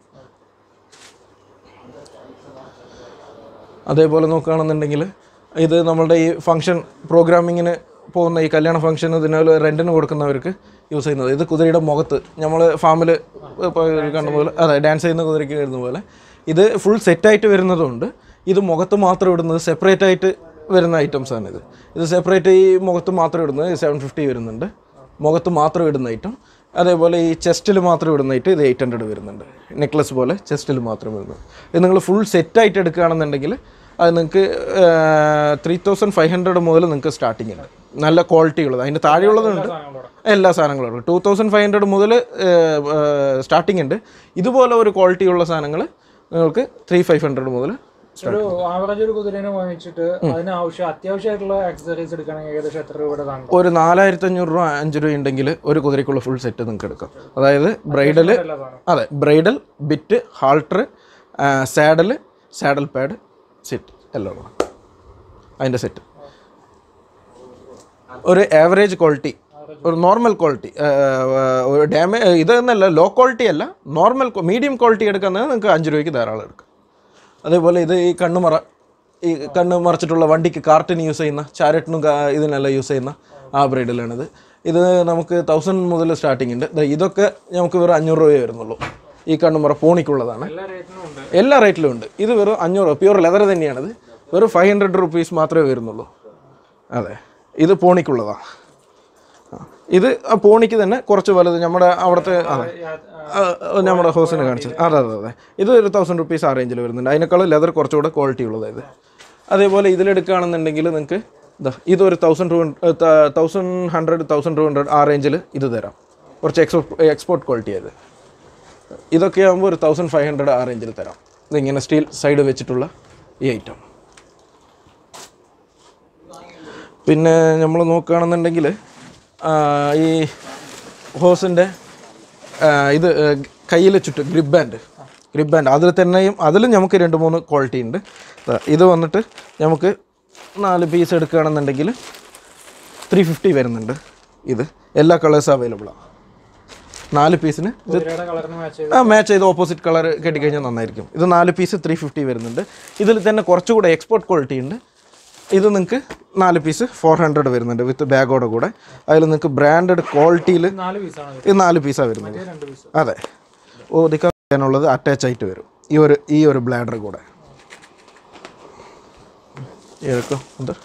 അതേപോലെ നോക്കുകയാണെന്നുണ്ടെങ്കിൽ ഇത് നമ്മളുടെ ഈ ഫംഗ്ഷൻ പ്രോഗ്രാമിങ്ങിന് പോകുന്ന ഈ കല്യാണ ഫംഗ്ഷൻ ഇതിനാൽ റെൻറ്റിന് കൊടുക്കുന്നവർക്ക് യൂസ് ചെയ്യുന്നത് ഇത് കുതിരയുടെ മുഖത്ത് നമ്മൾ ഫാമിൽ കണ്ട പോലെ അതെ ഡാൻസ് ചെയ്യുന്ന കുതിരയ്ക്ക് വരുന്ന പോലെ ഇത് ഫുൾ സെറ്റായിട്ട് വരുന്നതുകൊണ്ട് ഇത് മുഖത്ത് മാത്രം ഇടുന്നത് സെപ്പറേറ്റ് ആയിട്ട് വരുന്ന ഐറ്റംസ് ആണ് ഇത് ഇത് സെപ്പറേറ്റ് ഈ മുഖത്ത് മാത്രം ഇടുന്നത് സെവൻ ഫിഫ്റ്റി വരുന്നുണ്ട് മുഖത്ത് മാത്രം ഇടുന്ന ഐറ്റം അതേപോലെ ഈ ചെസ്റ്റിൽ മാത്രം ഇടുന്നതായിട്ട് ഇത് എയ്റ്റ് ഹൺഡ്രഡ് വരുന്നുണ്ട് നെക്ലസ് പോലെ ചെസ്റ്റിൽ മാത്രം വരുന്നത് ഇത് നിങ്ങൾ ഫുൾ സെറ്റായിട്ട് എടുക്കുകയാണെന്നുണ്ടെങ്കിൽ അത് നിങ്ങൾക്ക് ത്രീ തൗസൻഡ് ഫൈവ് ഹൺഡ്രഡ് മുതൽ നിങ്ങൾക്ക് സ്റ്റാർട്ടിംഗ് ഉണ്ട് നല്ല ക്വാളിറ്റി ഉള്ളത് അതിൻ്റെ താഴെയുള്ളതുണ്ട് എല്ലാ സാധനങ്ങളും ഉണ്ട് ടു തൗസൻഡ് ഫൈവ് ഹൺഡ്രഡ് മുതൽ സ്റ്റാർട്ടിംഗ് ഉണ്ട് ഇതുപോലെ ഒരു ക്വാളിറ്റി ഉള്ള സാധനങ്ങൾ നിങ്ങൾക്ക് ത്രീ ഫൈവ് ഹൺഡ്രഡ് മുതൽ ഒരു ആവറേജ് ഒരു കുതിരേനെ വാങ്ങിച്ചിട്ട് അതിന് ആവശ്യം അത്യാവശ്യമായിട്ടുള്ള ആക്സസറീസ് എടുക്കണമെങ്കിൽ ഏകദേശം എത്ര രൂപയുടെ താങ്കൾ ഒരു നാലായിരത്തി അഞ്ഞൂറ് രൂപ അഞ്ച് രൂപ ഉണ്ടെങ്കിൽ ഒരു കുതിരയ്ക്കുള്ള ഫുൾ സെറ്റ് നിങ്ങൾക്ക് എടുക്കാം അതായത് ബ്രൈഡൽ എല്ലാ സാധനം അതെ bridle bit halter saddle saddle pad set എല്ലാം കൂടെ അതിൻ്റെ സെറ്റ് ഒരു ആവറേജ് ക്വാളിറ്റി ഒരു നോർമൽ ക്വാളിറ്റി ഒരു ഡാമേജ് ഇതെന്നല്ല ലോ ക്വാളിറ്റി അല്ല നോർമൽ മീഡിയം ക്വാളിറ്റി എടുക്കുന്നത് നിങ്ങൾക്ക് അഞ്ച് രൂപയ്ക്ക് ധാരാളം എടുക്കാം അതേപോലെ ഇത് ഈ കണ്ണുമറ ഈ കണ്ണ് മറച്ചിട്ടുള്ള വണ്ടിക്ക് കാർട്ടിന് യൂസ് ചെയ്യുന്ന ചാരറ്റിനും കാ- ഇതിനെല്ലാം യൂസ് ചെയ്യുന്ന ആ ബ്രൈഡിലാണിത് ഇത് നമുക്ക് തൗസൻഡ് മുതൽ സ്റ്റാർട്ടിംഗ് ഉണ്ട് ദേ ഇതൊക്കെ നമുക്ക് വെറും അഞ്ഞൂറ് രൂപയെ വരുന്നുള്ളൂ ഈ കണ്ണുമറ പോണിക്കുള്ളതാണ് എല്ലാ റേറ്റിനും ഉണ്ട് എല്ലാ റേറ്റിലും ഉണ്ട് ഇത് വെറും അഞ്ഞൂറ് പ്യൂർ ലെതർ തന്നെയാണിത് വെറും ഫൈവ് ഹൺഡ്രഡ് റുപ്പീസ് മാത്രമേ വരുന്നുള്ളൂ അതെ ഇത് പോണിക്കുള്ളതാണ് ആ. ഇത് ആ പോണിക്ക് തന്നെ കുറച്ച് വലുത് നമ്മുടെ അവിടുത്തെ അതെ ആ, നമ്മുടെ ഹൗസിന് കാണിച്ചത് അതെ അതെ അതെ ഇത് ഒരു തൗസൻഡ് റുപ്പീസ് ആ റേഞ്ചിൽ വരുന്നുണ്ട് അതിനേക്കാളും ലെതർ കുറച്ചുകൂടെ ക്വാളിറ്റി ഉള്ളത് ഇത് അതേപോലെ ഇതിലെടുക്കുകയാണെന്നുണ്ടെങ്കിൽ നിങ്ങൾക്ക് ഇതാ ഇതൊരു thousand two thousand hundred thousand two hundred ആ റേഞ്ചിൽ ഇത് തരാം കുറച്ച് എക്സ്പോ എക്സ്പോർട്ട് ക്വാളിറ്റി ആയത് ഇതൊക്കെ ആകുമ്പോൾ ഒരു തൗസൻഡ് ഫൈവ് ഹൺഡ്രഡ് ആ റേഞ്ചിൽ തരാം ഇതിങ്ങനെ സ്റ്റീൽ സൈഡ് വെച്ചിട്ടുള്ള ഈ ഐറ്റം പിന്നെ നമ്മൾ നോക്കുകയാണെന്നുണ്ടെങ്കിൽ ഈ ഹോസിൻ്റെ ഇത് കയ്യിൽ ചുറ്റും ഗ്രിപ്പ് ബാൻഡ് ഗ്രിപ്പ് ബാൻഡ് അതിൽ തന്നെയും അതിലും നമുക്ക് രണ്ട് മൂന്ന് ക്വാളിറ്റി ഉണ്ട് ദാ ഇത് വന്നിട്ട് നമുക്ക് നാല് പീസ് എടുക്കുകയാണെന്നുണ്ടെങ്കിൽ ത്രീ ഫിഫ്റ്റി വരുന്നുണ്ട് ഇത് എല്ലാ കളേഴ്സും അവൈലബിളാണ് നാല് പീസിന് കുതിരയുടെ കളറിന് മാച്ച് ചെയ്ത് ആ മാച്ച് ചെയ്ത് ഓപ്പോസിറ്റ് കളർ കെട്ടിക്കഴിഞ്ഞാൽ നന്നായിരിക്കും ഇത് നാല് പീസ് ത്രീ ഫിഫ്റ്റി വരുന്നുണ്ട് ഇതിൽ തന്നെ കുറച്ചുകൂടെ എക്സ്പോർട്ട് ക്വാളിറ്റി ഉണ്ട് ഇത് നിങ്ങൾക്ക് നാല് പീസ് ഫോർ ഹൺഡ്രഡ് വരുന്നുണ്ട് വിത്ത് ബാഗോടെ കൂടെ അതിൽ നിങ്ങൾക്ക് ബ്രാൻഡഡ് ക്വാളിറ്റിയിൽ നാല് പീസാണ് ഇത് നാല് പീസാണ് വരുന്നത് രണ്ട് പീസ് അതെ ഒതുക്കാനുള്ളത് അറ്റാച്ച് ആയിട്ട് വരും ഈ ഒരു ഈ ഒരു ബ്ലാഡർ കൂടെ ഇറക്കും എന്ത്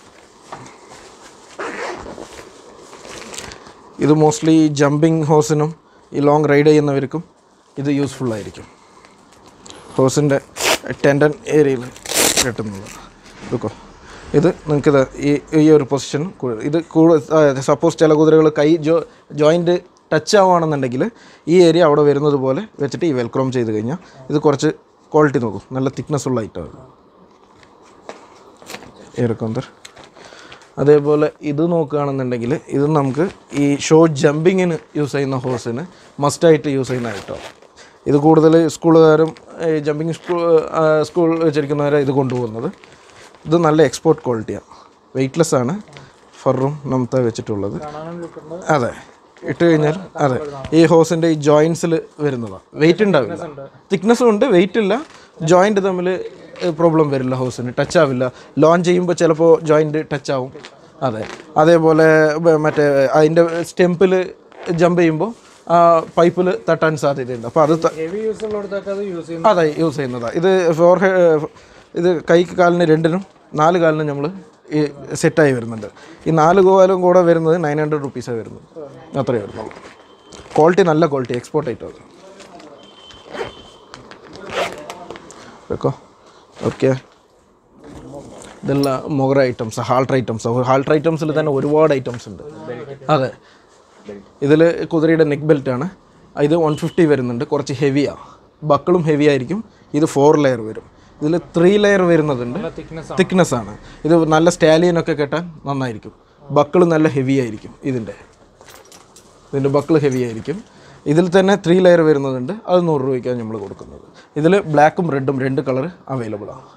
ഇത് മോസ്റ്റ്ലി ജമ്പിങ് ഹോസിനും ഈ ലോങ് റൈഡ് ചെയ്യുന്നവർക്കും ഇത് യൂസ്ഫുൾ ആയിരിക്കും ഹോസിൻ്റെ ടെൻഡൻ ഏരിയയിൽ കെട്ടുന്നത് എടുക്കോ ഇത് നിങ്ങൾക്കിത് ഈ ഈ ഒരു പൊസിഷൻ ഇത് കൂടുതൽ സപ്പോസ് ചില കുതിരകൾ കൈ ജോ ജോയിൻറ്റ് ടച്ച് ആവുകയാണെന്നുണ്ടെങ്കിൽ ഈ ഏരിയ അവിടെ വരുന്നത് പോലെ വെച്ചിട്ട് ഈ വെൽക്രോം ചെയ്ത് കഴിഞ്ഞാൽ ഇത് കുറച്ച് ക്വാളിറ്റി നോക്കും നല്ല തിക്നെസ് ഉള്ള ഐറ്റമാണ് ഇറക്കൊന്തർ അതേപോലെ ഇത് നോക്കുകയാണെന്നുണ്ടെങ്കിൽ ഇത് നമുക്ക് ഈ ഷോ ജമ്പിങ്ങിന് യൂസ് ചെയ്യുന്ന ഹോസിന് മസ്റ്റായിട്ട് യൂസ് ചെയ്യുന്ന ഐറ്റം ഇത് കൂടുതൽ സ്കൂളുകാരും ജമ്പിങ് സ്കൂൾ സ്കൂൾ വെച്ചിരിക്കുന്നവരെ ഇത് കൊണ്ടുപോകുന്നത് ഇത് നല്ല എക്സ്പോർട്ട് ക്വാളിറ്റിയാണ് വെയ്റ്റ്ലെസ് ആണ് ഫറും നമത്ത വെച്ചിട്ടുള്ളത് കാണാനും ലുക്കുണ്ട് അതെ ഇട്ട് കഴിഞ്ഞാൽ അതെ ഈ ഹോസിൻ്റെ ഈ ജോയിൻസിൽ വരുന്നതാണ് വെയിറ്റ് ഉണ്ടാവില്ല തിക്നെസ്സും ഉണ്ട് വെയിറ്റ് ഇല്ല ജോയിൻറ്റ് തമ്മിൽ പ്രോബ്ലം വരില്ല ഹോസിന് ടച്ച് ആവില്ല ലോഞ്ച് ചെയ്യുമ്പോൾ ചിലപ്പോൾ ജോയിൻറ്റ് ടച്ച് ആവും അതെ അതേപോലെ ബ- മറ്റേ അതിൻ്റെ സ്റ്റെമ്പിൽ ജമ്പ് ചെയ്യുമ്പോൾ പൈപ്പിൽ തട്ടാൻ സാധ്യതയുണ്ട് അപ്പോൾ അത് ത- ഹെവി യൂസ് ഉള്ളിടത്തൊക്കെ അത് യൂസ് ചെയ്യുന്നു അതെ യൂസ് ചെയ്യുന്നതാണ് ഇത് ഫോർ ഇത് കൈക്ക് കാലിന് രണ്ടിനും നാല് കാലിനും നമ്മൾ ഈ സെറ്റായി വരുന്നുണ്ട് ഈ നാല് കാലും കൂടെ വരുന്നത് നയൻ ഹൺഡ്രഡ് റുപ്പീസാണ് വരുന്നത് അത്രയേ വരുന്നുള്ളൂ ക്വാളിറ്റി നല്ല ക്വാളിറ്റി എക്സ്പോർട്ട് ആയിട്ട് അത് വെക്കോ ഓക്കെ ഇതെല്ലാം മൊഗറ ഐറ്റംസ് ഹാൾട്ടർ ഐറ്റംസ് ഹാൾട്ടർ ഐറ്റംസിൽ തന്നെ ഒരുപാട് ഐറ്റംസ് ഉണ്ട് അതെ ഇതിൽ കുതിരയുടെ നെക്ക് ബെൽറ്റ് ആണ് ഇത് വൺ ഫിഫ്റ്റി വരുന്നുണ്ട് കുറച്ച് ഹെവിയാണ് ബക്കിളും ഹെവി ആയിരിക്കും ഇത് ഫോർ ലെയർ വരും ഇതിൽ ത്രീ ലെയർ വരുന്നതുണ്ട് നല്ല തിക്നെസ് തിക്നെസ് ആണ് ഇത് നല്ല സ്റ്റാലിയനൊക്കെ കെട്ടാൻ നന്നായിരിക്കും ബക്കിൾ നല്ല ഹെവി ആയിരിക്കും ഇതിൻ്റെ ഇതിൻ്റെ ബക്കിൾ ഹെവി ആയിരിക്കും ഇതിൽ തന്നെ ത്രീ ലെയർ വരുന്നതുണ്ട് അത് നൂറ് രൂപയ്ക്കാണ് നമ്മൾ കൊടുക്കുന്നത് ഇതിൽ ബ്ലാക്കും റെഡും രണ്ട് കളർ അവൈലബിൾ ആണ്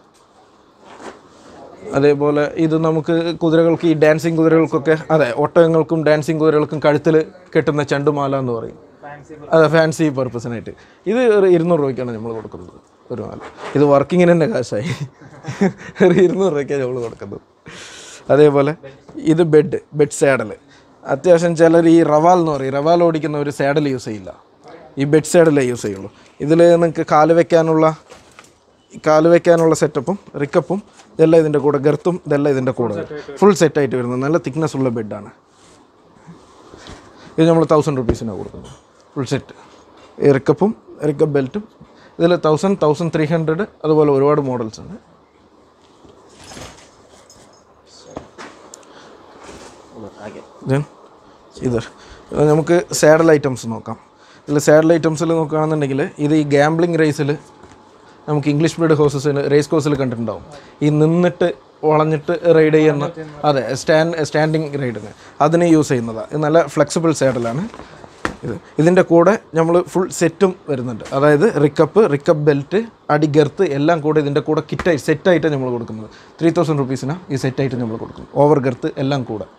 അതേപോലെ ഇത് നമുക്ക് കുതിരകൾക്ക് ഈ ഡാൻസിങ് കുതിരകൾക്കൊക്കെ അതെ ഒട്ടകങ്ങൾക്കും ഡാൻസിങ് കുതിരകൾക്കും കഴുത്തിൽ കെട്ടുന്ന ചണ്ടുമാല എന്ന് പറയും അതെ ഫാൻസി പർപ്പസിനായിട്ട് ഇത് ഒരു ഇരുന്നൂറ് രൂപയ്ക്കാണ് നമ്മൾ കൊടുക്കുന്നത് ഒരു മാല ഇത് വർക്കിങ്ങിന് തന്നെ കാശായി ഒരു ഇരുന്നൂറ് രൂപയ്ക്കാണ് നമ്മൾ കൊടുക്കുന്നത് അതേപോലെ ഇത് ബെഡ് ബെഡ് സാഡൽ അത്യാവശ്യം ചിലർ ഈ റവാൽ എന്ന് പറയും റവാൽ ഓടിക്കുന്ന ഒരു സാഡൽ യൂസ് ചെയ്യില്ല ഈ ബെഡ് സാഡലേ യൂസ് ചെയ്യുള്ളൂ ഇതിൽ നിങ്ങൾക്ക് കാല് വെക്കാനുള്ള ഈ കാല് വെക്കാനുള്ള സെറ്റപ്പും റിക്കപ്പും ഇതെല്ലാം ഇതിൻ്റെ കൂടെ ഗർത്തും ഇതെല്ലാം ഇതിൻ്റെ കൂടെ ഫുൾ സെറ്റായിട്ട് വരുന്നത് നല്ല തിക്നെസ് ഉള്ള ബെഡാണ് ഇത് നമ്മൾ തൗസൻഡ് റുപ്പീസിനാണ് കൊടുക്കുന്നത് ഫുൾ സെറ്റ് ഈ റിക്കപ്പും റിക്കപ്പ് ബെൽറ്റും ഇതിൽ തൗസൻഡ് തൗസൻഡ് ത്രീ ഹൺഡ്രഡ് അതുപോലെ ഒരുപാട് മോഡൽസ് ഉണ്ട് Then ഇത് ഇത് നമുക്ക് സാഡൽ ഐറ്റംസ് നോക്കാം ഇതിൽ സാഡൽ ഐറ്റംസിൽ നോക്കുകയാണെന്നുണ്ടെങ്കിൽ ഇത് ഈ ഗാംബ്ലിംഗ് റേസിൽ നമുക്ക് ഇംഗ്ലീഷ് ബ്രീഡ് ഹോസസിൽ റേസ് കോഴ്സിൽ കണ്ടിട്ടുണ്ടാവും ഈ നിന്നിട്ട് വളഞ്ഞിട്ട് റൈഡ് ചെയ്യുന്ന അതെ സ്റ്റാൻഡ് സ്റ്റാൻഡിങ് റൈഡിന് അതിന് യൂസ് ചെയ്യുന്നതാണ് ഇത് നല്ല ഫ്ലെക്സിബിൾ സാഡലാണ് ഇത് ഇതിൻ്റെ കൂടെ നമ്മൾ ഫുൾ സെറ്റും വരുന്നുണ്ട് അതായത് റിക്കപ്പ് റിക്കപ്പ് ബെൽറ്റ് അടി ഗർത്ത് എല്ലാം കൂടെ ഇതിൻ്റെ കൂടെ കിറ്റായി സെറ്റായിട്ട് നമ്മൾ കൊടുക്കുന്നത് ത്രീ തൗസൻഡ് റുപ്പീസിനാണ് ഈ സെറ്റായിട്ട് നമ്മൾ കൊടുക്കുന്നത് ഓവർ ഗർത്ത് എല്ലാം കൂടെ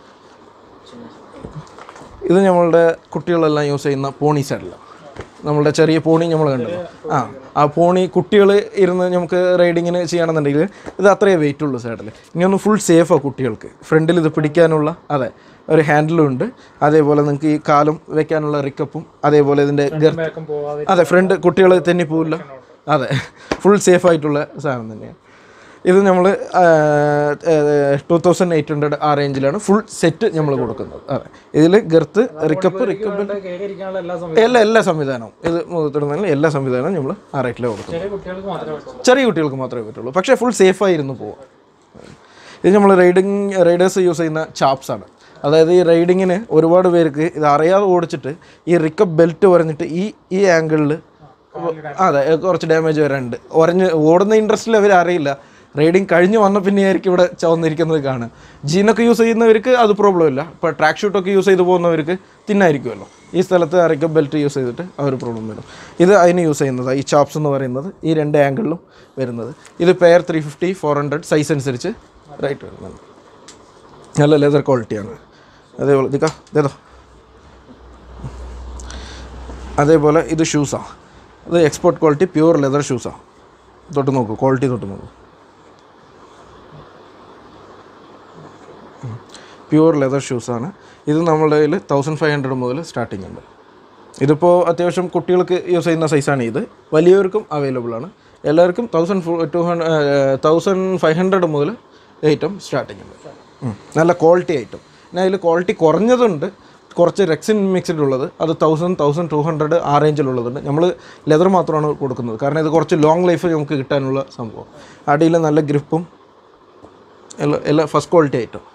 ഇത് നമ്മളുടെ കുട്ടികളെല്ലാം യൂസ് ചെയ്യുന്ന പോണി സാഡലാണ് നമ്മളുടെ ചെറിയ പോണി നമ്മൾ കണ്ടല്ലോ ആ ആ പോണി കുട്ടികൾ ഇരുന്ന് നമുക്ക് റൈഡിങ്ങിന് ചെയ്യണമെന്നുണ്ടെങ്കിൽ ഇത് അത്രയേ വെയിറ്റ് ഉള്ളൂ സാഡിൽ ഇനിയൊന്ന് ഫുൾ സേഫാണ് കുട്ടികൾക്ക് ഫ്രണ്ടിൽ ഇത് പിടിക്കാനുള്ള അതെ ഒരു ഹാൻഡിലും ഉണ്ട് അതേപോലെ നിങ്ങൾക്ക് ഈ കാലും വെക്കാനുള്ള റിക്കപ്പും അതേപോലെ ഇതിൻ്റെ ഗർ ബാക്കും പോവാതെ അതെ ഫ്രണ്ട് കുട്ടികൾ തെന്നി പോവില്ല അതെ ഫുൾ സേഫ് ആയിട്ടുള്ള സാധനം തന്നെയാണ് ഇത് നമ്മൾ ടു തൗസൻഡ് എയ്റ്റ് ഹൺഡ്രഡ് ആ റേഞ്ചിലാണ് ഫുൾ സെറ്റ് നമ്മൾ കൊടുക്കുന്നത് അതെ ഇതിൽ ഗർത്ത് റിക്കപ്പ് റിക്കപ്പ് കയറിയിരിക്കാനുള്ള എല്ലാ സമയത്തും എല്ലാ എല്ലാ സംവിധാനവും ഇത് മുതിർന്നതിന് എല്ലാ സംവിധാനവും നമ്മൾ ആ റേറ്റിൽ കൊടുക്കുന്നത് ചെറിയ കുട്ടികൾക്ക് മാത്രമേ പറ്റുള്ളൂ ചെറിയ കുട്ടികൾക്ക് മാത്രമേ പറ്റുള്ളൂ പക്ഷേ ഫുൾ സേഫായിരുന്നു പോവാം ഇത് നമ്മൾ റൈഡിങ് റൈഡേഴ്സ് യൂസ് ചെയ്യുന്ന ചാപ്സ് ആണ് അതായത് ഈ റൈഡിങ്ങിന് ഒരുപാട് പേർക്ക് ഇത് അറിയാതെ ഓടിച്ചിട്ട് ഈ റിക്കപ്പ് ബെൽറ്റ് പറഞ്ഞിട്ട് ഈ ഈ ആംഗിളിൽ അതെ കുറച്ച് ഡാമേജ് വരാനുണ്ട് ഉറഞ്ഞ് ഓടുന്ന ഇൻട്രസ്റ്റിൽ അവർ അറിയില്ല റൈഡിങ് കഴിഞ്ഞ് വന്ന പിന്നെയായിരിക്കും ഇവിടെ ചുവന്നിരിക്കുന്നത് കാണുക ജീനൊക്കെ യൂസ് ചെയ്യുന്നവർക്ക് അത് പ്രോബ്ലം ഇല്ല ഇപ്പോൾ ട്രാക്ക് ഷൂട്ടൊക്കെ യൂസ് ചെയ്ത് പോകുന്നവർക്ക് തിന്നായിരിക്കുമല്ലോ ഈ സ്ഥലത്ത് റിക്കപ്പ് ബെൽറ്റ് യൂസ് ചെയ്തിട്ട് ആ ഒരു പ്രോബ്ലം വരും ഇത് അതിന് യൂസ് ചെയ്യുന്നത് ഈ ചോപ്സ് എന്ന് പറയുന്നത് ഈ രണ്ട് ആംഗിളിലും വരുന്നത് ഇത് pair three fifty four hundred size അനുസരിച്ച് റേറ്റ് വരുന്നുണ്ട് നല്ല ലെതർ ക്വാളിറ്റിയാണ് അതേപോലെ ഇതൊക്കെ ഇതേതോ അതേപോലെ ഇത് ഷൂസാണ് ഇത് എക്സ്പോർട്ട് ക്വാളിറ്റി പ്യൂർ ലെതർ ഷൂസാണ് തൊട്ട് നോക്കൂ ക്വാളിറ്റി തൊട്ട് നോക്കൂ പ്യൂർ ലെതർ ഷൂസാണ് ഇത് നമ്മുടെ കയ്യിൽ തൗസൻഡ് ഫൈവ് ഹൺഡ്രഡ് മുതൽ സ്റ്റാർട്ടിംഗ് ഉണ്ട് ഇതിപ്പോൾ അത്യാവശ്യം കുട്ടികൾക്ക് യൂസ് ചെയ്യുന്ന സൈസാണ് ഇത് വലിയവർക്കും അവൈലബിൾ ആണ് എല്ലാവർക്കും thousand two hundred thousand five hundred മുതൽ ഐറ്റം സ്റ്റാർട്ടിംഗ് ഉണ്ട് ഉം. നല്ല ക്വാളിറ്റി ഐറ്റം പിന്നെ അതിൽ ക്വാളിറ്റി കുറഞ്ഞതുണ്ട് കുറച്ച് റെക്സിൻ മിക്സ്ഡ് ഉള്ളത് അത് തൗസൻഡ് തൗസൻഡ് ടു ഹൺഡ്രഡ് ആ റേഞ്ചിലുള്ളതുണ്ട് നമ്മൾ ലെതർ മാത്രമാണ് കൊടുക്കുന്നത് കാരണം ഇത് കുറച്ച് ലോങ് ലൈഫ് നമുക്ക് കിട്ടാനുള്ള സംഭവം അടിയിൽ നല്ല ഗ്രിപ്പും എല്ലാം എല്ലാം ഫസ്റ്റ് ക്വാളിറ്റി ഐറ്റം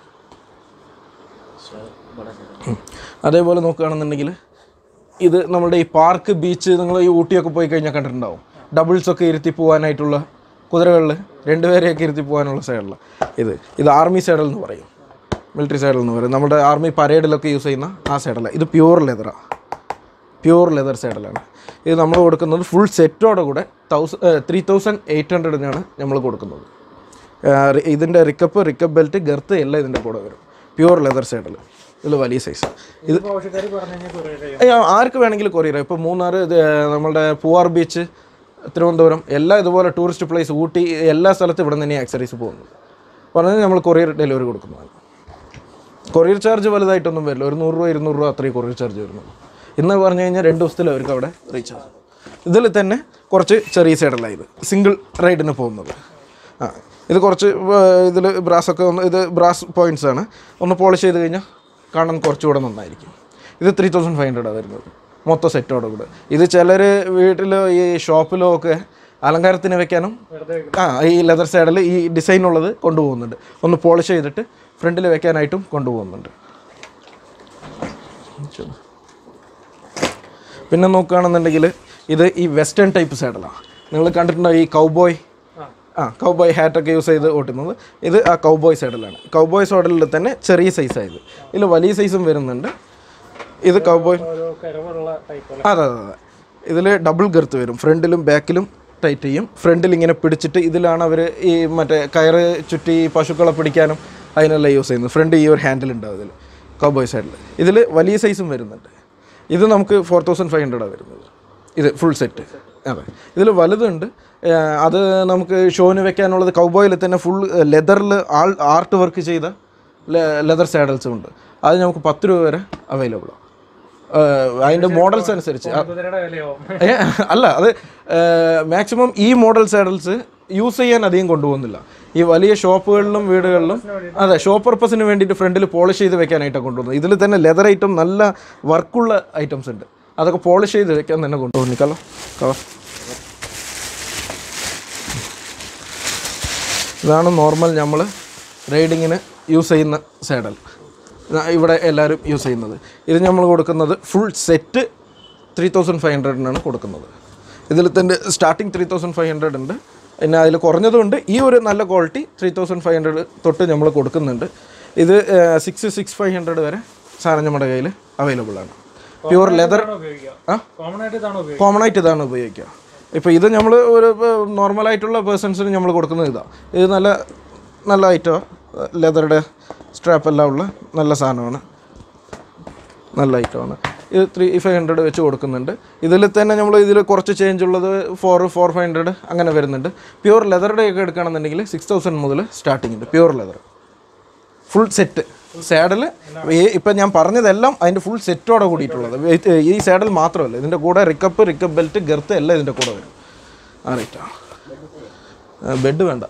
ഉം. അതേപോലെ നോക്കുകയാണെന്നുണ്ടെങ്കിൽ ഇത് നമ്മുടെ ഈ പാർക്ക് ബീച്ച് നിങ്ങൾ ഈ ഊട്ടിയൊക്കെ പോയി കഴിഞ്ഞാൽ കണ്ടിട്ടുണ്ടാവും ഡബിൾസ് ഒക്കെ ഇരുത്തി പോകാനായിട്ടുള്ള കുതിരകളിൽ രണ്ടുപേരെയൊക്കെ ഇരുത്തി പോകാനുള്ള സൈഡിൽ ഇത് ഇത് ആർമി സൈഡൽ എന്ന് പറയും മിലിറ്ററി സൈഡൽ എന്ന് പറയും നമ്മുടെ ആർമി പരേഡിലൊക്കെ യൂസ് ചെയ്യുന്ന ആ സൈഡല്ല ഇത് പ്യൂർ ലെതറാണ് പ്യൂർ ലെതർ സൈഡലാണ് ഇത് നമ്മൾ കൊടുക്കുന്നത് ഫുൾ സെറ്റോടെ കൂടെ തൗസൻഡ് ത്രീ തൗസൻഡ് എയ്റ്റ് ഹൺഡ്രഡിനാണ് നമ്മൾ കൊടുക്കുന്നത് ഇതിൻ്റെ റിക്കപ്പ് റിക്കപ്പ് ബെൽറ്റ് ഗർത്ത് എല്ലാം ഇതിൻ്റെ കൂടെ വരും പ്യൂർ ലെതർ സൈഡിൽ ഇതിൽ വലിയ സൈസ് ഇത് ഇതിപ്പോൾ ആവശ്യക്കാർ പറഞ്ഞു കഴിഞ്ഞാൽ കുറേ ചെയ്യും ഏയ് ആർക്ക് വേണമെങ്കിലും കൊറിയർ ഇപ്പോൾ മൂന്നാർ ഇത് നമ്മളുടെ പൂവാർ ബീച്ച് തിരുവനന്തപുരം എല്ലാ ഇതുപോലെ ടൂറിസ്റ്റ് പ്ലേസ് ഊട്ടി എല്ലാ സ്ഥലത്തും ഇവിടെ നിന്ന് ആക്സറീസ് പോകുന്നത് പറഞ്ഞാൽ നമ്മൾ കൊറിയർ ഡെലിവറി കൊടുക്കുന്നതാണ് കൊറിയർ ചാർജ് വലുതായിട്ടൊന്നും വരില്ല ഒരു നൂറ് രൂപ ഇരുന്നൂറ് രൂപ അത്രയും കൊറിയർ ചാർജ് വരുന്നുള്ളൂ ഇന്ന് പറഞ്ഞു കഴിഞ്ഞാൽ രണ്ട് ദിവസത്തിൽ അവർക്ക് അവിടെ റീച്ച് ആകും ഇതിൽ തന്നെ കുറച്ച് ചെറിയ സൈഡല്ല ഇത് സിംഗിൾ റൈഡിന് പോകുന്നത് ആ ഇത് കുറച്ച് ഇതിൽ ബ്രാസൊക്കെ ഒന്ന് ഇത് ബ്രാസ് പോയിൻറ്റ്സ് ആണ് ഒന്ന് പോളിഷ് ചെയ്ത് കഴിഞ്ഞാൽ കാണാൻ കുറച്ചുകൂടെ നന്നായിരിക്കും ഇത് ത്രീ തൗസൻഡ് ഫൈവ് ഹൺഡ്രഡാണ് വരുന്നത് മൊത്തം സെറ്റോടെ കൂടെ ഇത് ചിലർ വീട്ടിലോ ഈ ഷോപ്പിലോ ഒക്കെ അലങ്കാരത്തിന് വെക്കാനും ആ ഈ ലെതർ സൈഡിൽ ഈ ഡിസൈൻ ഉള്ളത് കൊണ്ടുപോകുന്നുണ്ട് ഒന്ന് പോളിഷ് ചെയ്തിട്ട് ഫ്രണ്ടിൽ വെക്കാനായിട്ടും കൊണ്ടുപോകുന്നുണ്ട് പിന്നെ നോക്കുകയാണെന്നുണ്ടെങ്കിൽ ഇത് ഈ വെസ്റ്റേൺ ടൈപ്പ് സാഡലാണ് നിങ്ങൾ കണ്ടിട്ടുണ്ടോ ഈ കൗബോയ് ആ കൗബോയ് ഹാറ്റൊക്കെ യൂസ് ചെയ്ത് ഓട്ടുന്നത് ഇത് ആ കൗബോയ് സൈഡിലാണ് കൗബോയ് സൈഡിൽ തന്നെ ചെറിയ സൈസായത് ഇതിൽ വലിയ സൈസും വരുന്നുണ്ട് ഇത് കൗബോയ് ഒരു കരവുള്ള ടൈപ്പ് അതെ അതെ അതെ ഇതിൽ ഡബിൾ ഗർത്ത് വരും ഫ്രണ്ടിലും ബാക്കിലും ടൈറ്റ് ചെയ്യും ഫ്രണ്ടിൽ ഇങ്ങനെ പിടിച്ചിട്ട് ഇതിലാണ് അവർ ഈ മറ്റേ കയറ് ചുറ്റി പശുക്കളെ പിടിക്കാനും അതിനെല്ലാം യൂസ് ചെയ്യുന്നത് ഫ്രണ്ട് ഈ ഒരു ഹാൻഡിൽ ഉണ്ടാവും ഇതിൽ കൗബോയ് സൈഡിൽ ഇതിൽ വലിയ സൈസും വരുന്നുണ്ട് ഇത് നമുക്ക് ഫോർ തൗസൻഡ് ഫൈവ് ഹൺഡ്രഡാണ് വരുന്നത് ഇത് ഫുൾ സെറ്റ് അതെ ഇതിൽ വലുതുണ്ട് ഏഹ് അത് നമുക്ക് ഷോന് വെക്കാനുള്ളത് കൗബോയിൽ തന്നെ ഫുൾ ലെതറിൽ ആൾ ആർട്ട് വർക്ക് ചെയ്ത ലെതർ സാഡൽസും ഉണ്ട് അത് നമുക്ക് പത്ത് രൂപ വരെ അവൈലബിളാണ് അതിൻ്റെ മോഡൽസ് അനുസരിച്ച് ആ, കുതിരയുടെ വിലയാവും ഏ, അല്ല അത് മാക്സിമം ഈ മോഡൽ സാഡൽസ് യൂസ് ചെയ്യാൻ അധികം കൊണ്ടുപോകുന്നില്ല ഈ വലിയ ഷോപ്പുകളിലും വീടുകളിലും അതെ ഷോപ്പ് പർപ്പസിന് വേണ്ടിയിട്ട് ഫ്രണ്ടിൽ പോളിഷ് ചെയ്ത് വെക്കാനായിട്ടാണ് കൊണ്ടുപോകുന്നത് ഇതിൽ തന്നെ ലെതർ ഐറ്റം നല്ല വർക്കുള്ള ഐറ്റംസ് ഉണ്ട് അതൊക്കെ പോളിഷ് ചെയ്ത് വെക്കാൻ തന്നെ കൊണ്ടുപോകും നിക്കല്ലോ കവർ ഇതാണ് നോർമൽ നമ്മൾ റൈഡിങ്ങിന് യൂസ് ചെയ്യുന്ന സാഡൽ ഇവിടെ എല്ലാവരും യൂസ് ചെയ്യുന്നത് ഇത് നമ്മൾ കൊടുക്കുന്നത് full set three thousand five ഹൺഡ്രഡിനാണ് കൊടുക്കുന്നത് ഇതിൽ തന്നെ starting three thousand five hundred ഉണ്ട് പിന്നെ അതിൽ കുറഞ്ഞതുണ്ട് ഈ ഒരു നല്ല quality three thousand five hundred തൊട്ട് നമ്മൾ കൊടുക്കുന്നുണ്ട് ഇത് സിക്സ് സിക്സ് ഫൈവ് ഹൺഡ്രഡ് വരെ സാധനം നമ്മുടെ കയ്യിൽ അവൈലബിൾ ആണ് പ്യുവർ ലെതർ ഉപയോഗിക്കുക ആ കോമൺ ആയിട്ട് ഇതാണ് ഉപയോഗിക്കുക കോമൺ ആയിട്ട് ഇതാണ് ഉപയോഗിക്കുക ഇപ്പോൾ ഇത് നമ്മൾ ഒരു നോർമലായിട്ടുള്ള പേഴ്സൺസിന് നമ്മൾ കൊടുക്കുന്നത് ഇതാണ് ഇത് നല്ല നല്ല ഐറ്റമാണ് ലെതറുടെ സ്ട്രാപ്പ് എല്ലാം ഉള്ള നല്ല സാധനമാണ് നല്ല ഐറ്റമാണ് ഇത് ത്രീ ഫൈവ് ഹൺഡ്രഡ് വെച്ച് കൊടുക്കുന്നുണ്ട് ഇതിൽ തന്നെ നമ്മൾ ഇതിൽ കുറച്ച് ചേഞ്ച് ഉള്ളത് ഫോർ ഫോർ ഫൈവ് ഹൺഡ്രഡ് അങ്ങനെ വരുന്നുണ്ട് പ്യുവർ ലെതറുടെ ഒക്കെ എടുക്കുകയാണെന്നുണ്ടെങ്കിൽ സിക്സ് തൗസൻഡ് മുതൽ സ്റ്റാർട്ടിംഗ് ഉണ്ട് pure leather full set saddle ഈ ഇപ്പം ഞാൻ പറഞ്ഞതെല്ലാം അതിൻ്റെ ഫുൾ സെറ്റോടെ കൂടിയിട്ടുള്ളത് ഇത് ഈ സാഡിൽ മാത്രമല്ല ഇതിൻ്റെ കൂടെ റിക്കപ്പ് റിക്കപ്പ് ബെൽറ്റ് ഗർത്ത് എല്ലാം ഇതിൻ്റെ കൂടെ വരും ആ റേറ്റാണ് ബെഡ് വേണ്ട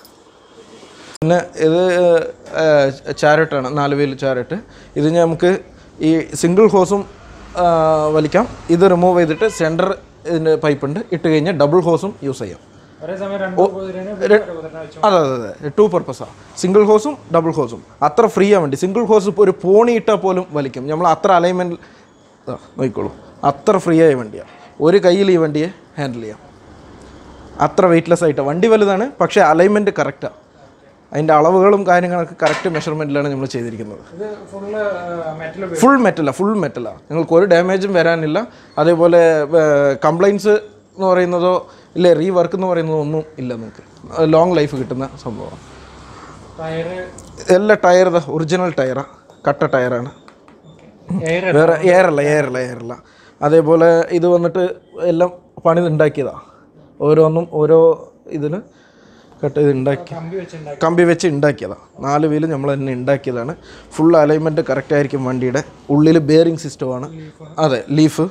പിന്നെ ഇത് ചാരറ്റാണ് നാല് വീൽ ചാരറ്റ് ഇത് നമുക്ക് ഈ സിംഗിൾ ഹോസും വലിക്കാം ഇത് റിമൂവ് ചെയ്തിട്ട് സെൻറ്റർ ഇതിൻ്റെ പൈപ്പ് ഉണ്ട് ഇട്ട് കഴിഞ്ഞാൽ ഡബിൾ ഹോസും യൂസ് ചെയ്യാം ഒരേ സമയം രണ്ട് കുതിരനെ ഒരു കുതിരനെ വെച്ച് അതെ അതെ അതെ ടു പർപ്പസാണ് സിംഗിൾ ഹോസും ഡബിൾ ഹോസും അത്ര ഫ്രീ ആവാൻ വേണ്ടി സിംഗിൾ ഹോസ് ഇപ്പോൾ ഒരു പോണി ഇട്ടാൽ പോലും വലിക്കും നമ്മൾ അത്ര അലൈൻമെൻറ്റ് നോക്കിക്കോളൂ അത്ര ഫ്രീ ആയ വണ്ടിയാണ് ഒരു കയ്യിൽ ഈ വണ്ടിയെ ഹാൻഡിൽ ചെയ്യാം അത്ര വെയ്റ്റ്ലെസ് ആയിട്ട് വണ്ടി വലുതാണ് പക്ഷേ അലൈൻമെൻറ്റ് കറക്റ്റാണ് അതിൻ്റെ അളവുകളും കാര്യങ്ങളൊക്കെ കറക്റ്റ് മെഷർമെൻറ്റിലാണ് നമ്മൾ ചെയ്തിരിക്കുന്നത് ഇത് ഫുള്ള് മെറ്റൽ ഫുൾ മെറ്റലാണ് ഫുൾ മെറ്റലാണ് നിങ്ങൾക്ക് ഒരു ഡാമേജും വരാനില്ല അതേപോലെ കംപ്ലൈൻറ്റ്സ് എന്ന് പറയുന്നതോ ഇല്ല റീവർക്ക് എന്ന് പറയുന്നതോ ഒന്നും ഇല്ല നിങ്ങൾക്ക് ലോങ് ലൈഫ് കിട്ടുന്ന സംഭവമാണ് ടയറ് എല്ലാ ടയർ ഇതാ ഒറിജിനൽ ടയറാണ് കട്ട ടയറാണ് എയർ വേറെ എയറല്ല എയറല്ല എയറല്ല അതേപോലെ ഇത് വന്നിട്ട് എല്ലാം പണി ഉണ്ടാക്കിയതാണ് ഓരോന്നും ഓരോ ഇതിന് കട്ട് ചെയ്ത് ഉണ്ടാക്കി കമ്പി വെച്ചുണ്ടാക്കി കമ്പി വെച്ച് ഉണ്ടാക്കിയതാണ് നാല് വീല് നമ്മൾ തന്നെ ഉണ്ടാക്കിയതാണ് ഫുൾ അലൈൻമെൻറ്റ് കറക്റ്റ് ആയിരിക്കും വണ്ടിയുടെ ഉള്ളിൽ ബെയറിംഗ് സിസ്റ്റമാണ് അതെ ലീഫ്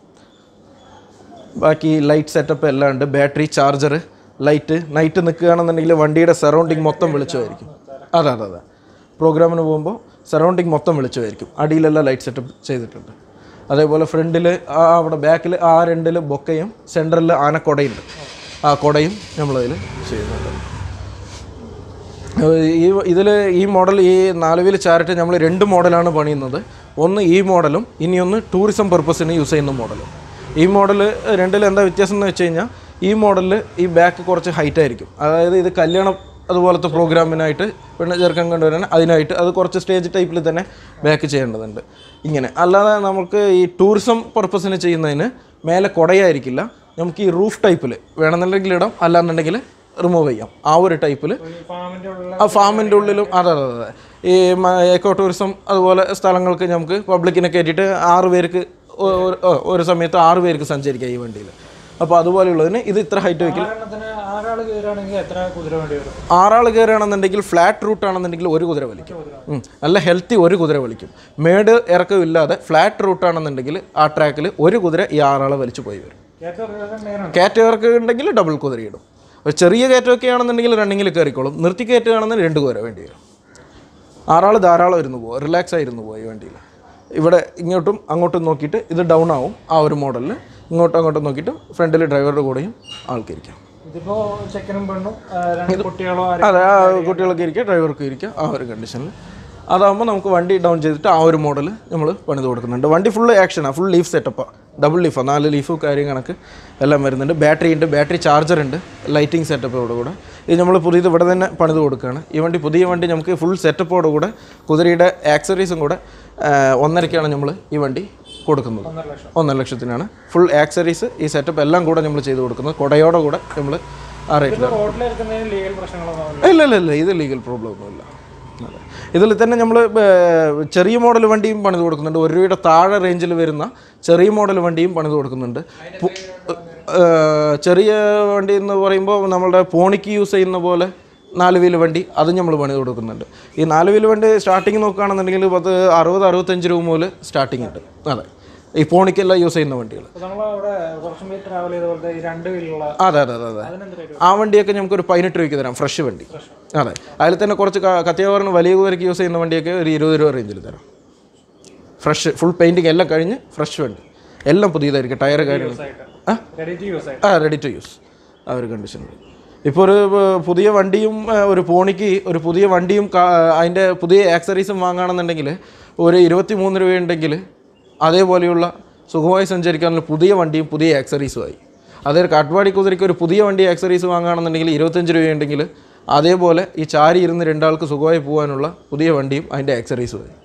ബാക്കി ലൈറ്റ് സെറ്റപ്പ് എല്ലാം ഉണ്ട് ബാറ്ററി ചാർജർ ലൈറ്റ് നൈറ്റ് നിൽക്കുകയാണെന്നുണ്ടെങ്കിൽ വണ്ടിയുടെ സറൗണ്ടിങ് മൊത്തം വെളിച്ചമായിരിക്കും അതെ അതെ അതെ പ്രോഗ്രാമിന് പോകുമ്പോൾ സറൗണ്ടിങ് മൊത്തം വെളിച്ചമായിരിക്കും അടിയിലെല്ലാം ലൈറ്റ് സെറ്റപ്പ് ചെയ്തിട്ടുണ്ട് അതേപോലെ ഫ്രണ്ടിൽ ആ അവിടെ ബാക്കിൽ ആ രണ്ടിൽ ബൊക്കയും സെൻറ്ററിൽ ആനക്കൊടയുണ്ട് ആ കൊടയും നമ്മളതിൽ ചെയ്യുന്നുണ്ട് ഈ ഇതിൽ ഈ മോഡൽ ഈ നാല് വീൽ ചാരറ്റ് നമ്മൾ രണ്ട് മോഡലാണ് പണിയുന്നത് ഒന്ന് ഈ മോഡലും ഇനിയൊന്ന് ടൂറിസം പർപ്പസിന് യൂസ് ചെയ്യുന്ന മോഡലും ഈ മോഡൽ രണ്ടിൽ എന്താ വ്യത്യാസം എന്ന് വെച്ച് കഴിഞ്ഞാൽ ഈ മോഡലിൽ ഈ ബാക്ക് കുറച്ച് ഹൈറ്റ് ആയിരിക്കും അതായത് ഇത് കല്യാണം അതുപോലത്തെ പ്രോഗ്രാമിനായിട്ട് പെണ്ണ് ചെറുക്കം കൊണ്ടുവരാൻ അതിനായിട്ട് അത് കുറച്ച് സ്റ്റേജ് ടൈപ്പിൽ തന്നെ ബാക്ക് ചെയ്യേണ്ടതുണ്ട് ഇങ്ങനെ അല്ലാതെ നമുക്ക് ഈ ടൂറിസം പർപ്പസിന് ചെയ്യുന്നതിന് മേലെ കുടയായിരിക്കില്ല നമുക്ക് ഈ റൂഫ് ടൈപ്പിൽ വേണമെന്നുണ്ടെങ്കിൽ ഇടാം അല്ലാന്നുണ്ടെങ്കിൽ റിമൂവ് ചെയ്യാം ആ ഒരു ടൈപ്പിൽ ഫാമിന്റെ ഉള്ള ആ ഫാമിൻ്റെ ഉള്ളിലും അതെ അതെ അതെ ഈ മ- എക്കോ ടൂറിസം അതുപോലെ സ്ഥലങ്ങൾക്ക് നമുക്ക് പബ്ലിക്കിനെ കയറ്റിയിട്ട് ആറ് പേർക്ക് ഒ- ഒരു- ഓ, ഒരു സമയത്ത് ആറ് പേർക്ക് സഞ്ചരിക്കാം ഈ വണ്ടിയിൽ അപ്പോൾ അതുപോലെയുള്ളതിന് ഇത് ഇത്ര ഹൈറ്റ് വയ്ക്കില്ല ഉദാഹരണത്തിന് ആറാള് കയറുകയാണെങ്കിൽ എത്ര കുതിര വേണ്ടി വരും ആറാൾ കയറുകയാണെന്നുണ്ടെങ്കിൽ ഫ്ലാറ്റ് റൂട്ട് ആണെന്നുണ്ടെങ്കിൽ ഒരു കുതിര വലിക്കും ഉം. നല്ല ഹെൽത്തി ഒരു കുതിര വലിക്കും മേട് ഇറക്കമില്ലാതെ ഫ്ലാറ്റ് റൂട്ട് ആണെന്നുണ്ടെങ്കിൽ ആ ട്രാക്കിൽ ഒരു കുതിര ഈ ആറാളെ വലിച്ചു പോയി വരും കയറ്റം കയറ്റ ഇറക്കം ഉണ്ടെങ്കിൽ ഡബിൾ കുതിര ഇടും ഒരു ചെറിയ കയറ്റമൊക്കെ ആണെന്നുണ്ടെങ്കിൽ റണ്ണിങ്ങിൽ കയറിക്കോളും നിർത്തി കയറ്റുകയാണെന്നുണ്ടെങ്കിൽ രണ്ട് കുതിര വേണ്ടി വരും ആറാൾ ധാരാളം ഇരുന്ന് പോകും റിലാക്സ് ആയിരുന്നു പോയി വണ്ടിയിൽ ഇവിടെ ഇങ്ങോട്ടും അങ്ങോട്ടും നോക്കിയിട്ട് ഇത് ഡൗൺ ആവും ആ ഒരു മോഡലിൽ ഇങ്ങോട്ടും അങ്ങോട്ടും നോക്കിയിട്ട് ഫ്രണ്ടിൽ ഡ്രൈവറുടെ കൂടെയും ആൾക്കിരിക്കാം ഇതിപ്പോ ചെക്കനും പെണ്ണും ആ, രണ്ട് കുട്ടികളോ ആരും അതെ ആ കുട്ടികളൊക്കെ ഇരിക്കുക ഡ്രൈവർക്ക് ഇരിക്കുക ആ ഒരു കണ്ടീഷനിൽ അതാകുമ്പോൾ നമുക്ക് വണ്ടി ഡൗൺ ചെയ്തിട്ട് ആ ഒരു മോഡൽ നമ്മൾ പണിത് കൊടുക്കുന്നുണ്ട് വണ്ടി ഫുൾ ആക്ഷനാണ് ഫുൾ ലീഫ് സെറ്റപ്പാണ് ഡബിൾ ലീഫാണ് നാല് ലീഫ് കാര്യം കണക്ക് എല്ലാം വരുന്നുണ്ട് ബാറ്ററി ഉണ്ട് ബാറ്ററി ചാർജർ ഉണ്ട് ലൈറ്റിംഗ് സെറ്റപ്പോട് കൂടെ ഇത് നമ്മൾ പുതിയത് ഇവിടെ തന്നെ പണിത് കൊടുക്കുകയാണ് ഈ വണ്ടി പുതിയ വണ്ടി നമുക്ക് ഫുൾ സെറ്റപ്പോട് കൂടെ കുതിരയുടെ ആക്സറീസും കൂടെ ആ, ഒന്നരയ്ക്കാണ് നമ്മൾ ഈ വണ്ടി കൊടുക്കുന്നത് ഒന്നര ലക്ഷം ഒന്നര ലക്ഷത്തിനാണ് ഫുൾ ആക്സറീസ് ഈ സെറ്റപ്പ് എല്ലാം കൂടെ നമ്മൾ ചെയ്ത് കൊടുക്കുന്നത് കൊടയോടെ കൂടെ നമ്മൾ ആ റേറ്റിൽ റോഡിലിരിക്കുന്നതിന് ലീഗൽ പ്രശ്നങ്ങളൊന്നും ഇല്ല ഇല്ല ഇല്ല ഇത് ലീഗൽ പ്രോബ്ലം ഒന്നുമില്ല അതെ. ഇതിൽ തന്നെ നമ്മൾ ചെറിയ മോഡൽ വണ്ടിയും പണിത് കൊടുക്കുന്നുണ്ട് ഒരു രൂപയുടെ താഴെ റേഞ്ചിൽ വരുന്ന ചെറിയ മോഡൽ വണ്ടിയും പണിത് കൊടുക്കുന്നുണ്ട് പു- ഏഹ്, ചെറിയ വണ്ടി എന്ന് പറയുമ്പോൾ നമ്മളുടെ പോണിക്ക് യൂസ് ചെയ്യുന്ന പോലെ നാല് വീല് വണ്ടി അതും നമ്മൾ പണിത് കൊടുക്കുന്നുണ്ട് ഈ നാല് വീല് വണ്ടി സ്റ്റാർട്ടിങ് നോക്കുകയാണെന്നുണ്ടെങ്കിൽ പത്ത് അറുപത് അറുപത്തഞ്ച് രൂപ മുതൽ സ്റ്റാർട്ടിങ് ഉണ്ട് അതെ ഈ പോണിക്കെല്ലാം യൂസ് ചെയ്യുന്ന വണ്ടികൾ അപ്പോൾ നമ്മൾ അവിടെ കുറച്ചും കൂടി ട്രാവൽ ചെയ്ത പോലത്തെ ഈ രണ്ട് വീലുള്ള അതെ അതെ അതെ അതെ അതിനെന്ത് റേറ്റ് ആ വണ്ടിയൊക്കെ നമുക്ക് ഒരു പതിനെട്ട് രൂപയ്ക്ക് തരാം ഫ്രഷ് വണ്ടി അതെ അതിൽ തന്നെ കുറച്ച് ക- കത്തിയവാറിന് വലിയ കുതിരയ്ക്ക് യൂസ് ചെയ്യുന്ന വണ്ടിയൊക്കെ ഒരു ഇരുപത് രൂപ റേഞ്ചിൽ തരാം ഫ്രഷ് ഫുൾ പെയിൻറ്റിങ് എല്ലാം കഴിഞ്ഞ് ഫ്രഷ് വണ്ടി എല്ലാം പുതിയതായിരിക്കും ടയർ കാര്യങ്ങൾ ആ റെഡി ടു യൂസ് ആയിട്ട് ആ റെഡി ടു യൂസ് ആ ഒരു കണ്ടീഷനിൽ ഇപ്പോൾ ഒരു ഏർ, പുതിയ വണ്ടിയും ഏർ, ഒരു പോണിക്ക് ഒരു പുതിയ വണ്ടിയും കാ- അതിൻ്റെ പുതിയ ആക്സറീസും വാങ്ങുകയാണെന്നുണ്ടെങ്കിൽ ഒരു ഇരുപത്തി മൂന്ന് രൂപയുണ്ടെങ്കിൽ അതേപോലെയുള്ള സുഖമായി സഞ്ചരിക്കാനുള്ള പുതിയ വണ്ടിയും പുതിയ ആക്സറീസുമായി അതേ കാട്ട്വാടി കുതിരയ്ക്ക് ഒരു പുതിയ വണ്ടി ആക്സറീസ് വാങ്ങുകയാണെന്നുണ്ടെങ്കിൽ ഇരുപത്തഞ്ച് രൂപയുണ്ടെങ്കിൽ അതേപോലെ ഈ ചാരി ഇരുന്ന് രണ്ടാൾക്ക് സുഖമായി പോകാനുള്ള പുതിയ വണ്ടിയും അതിൻ്റെ ആക്സറീസുമായി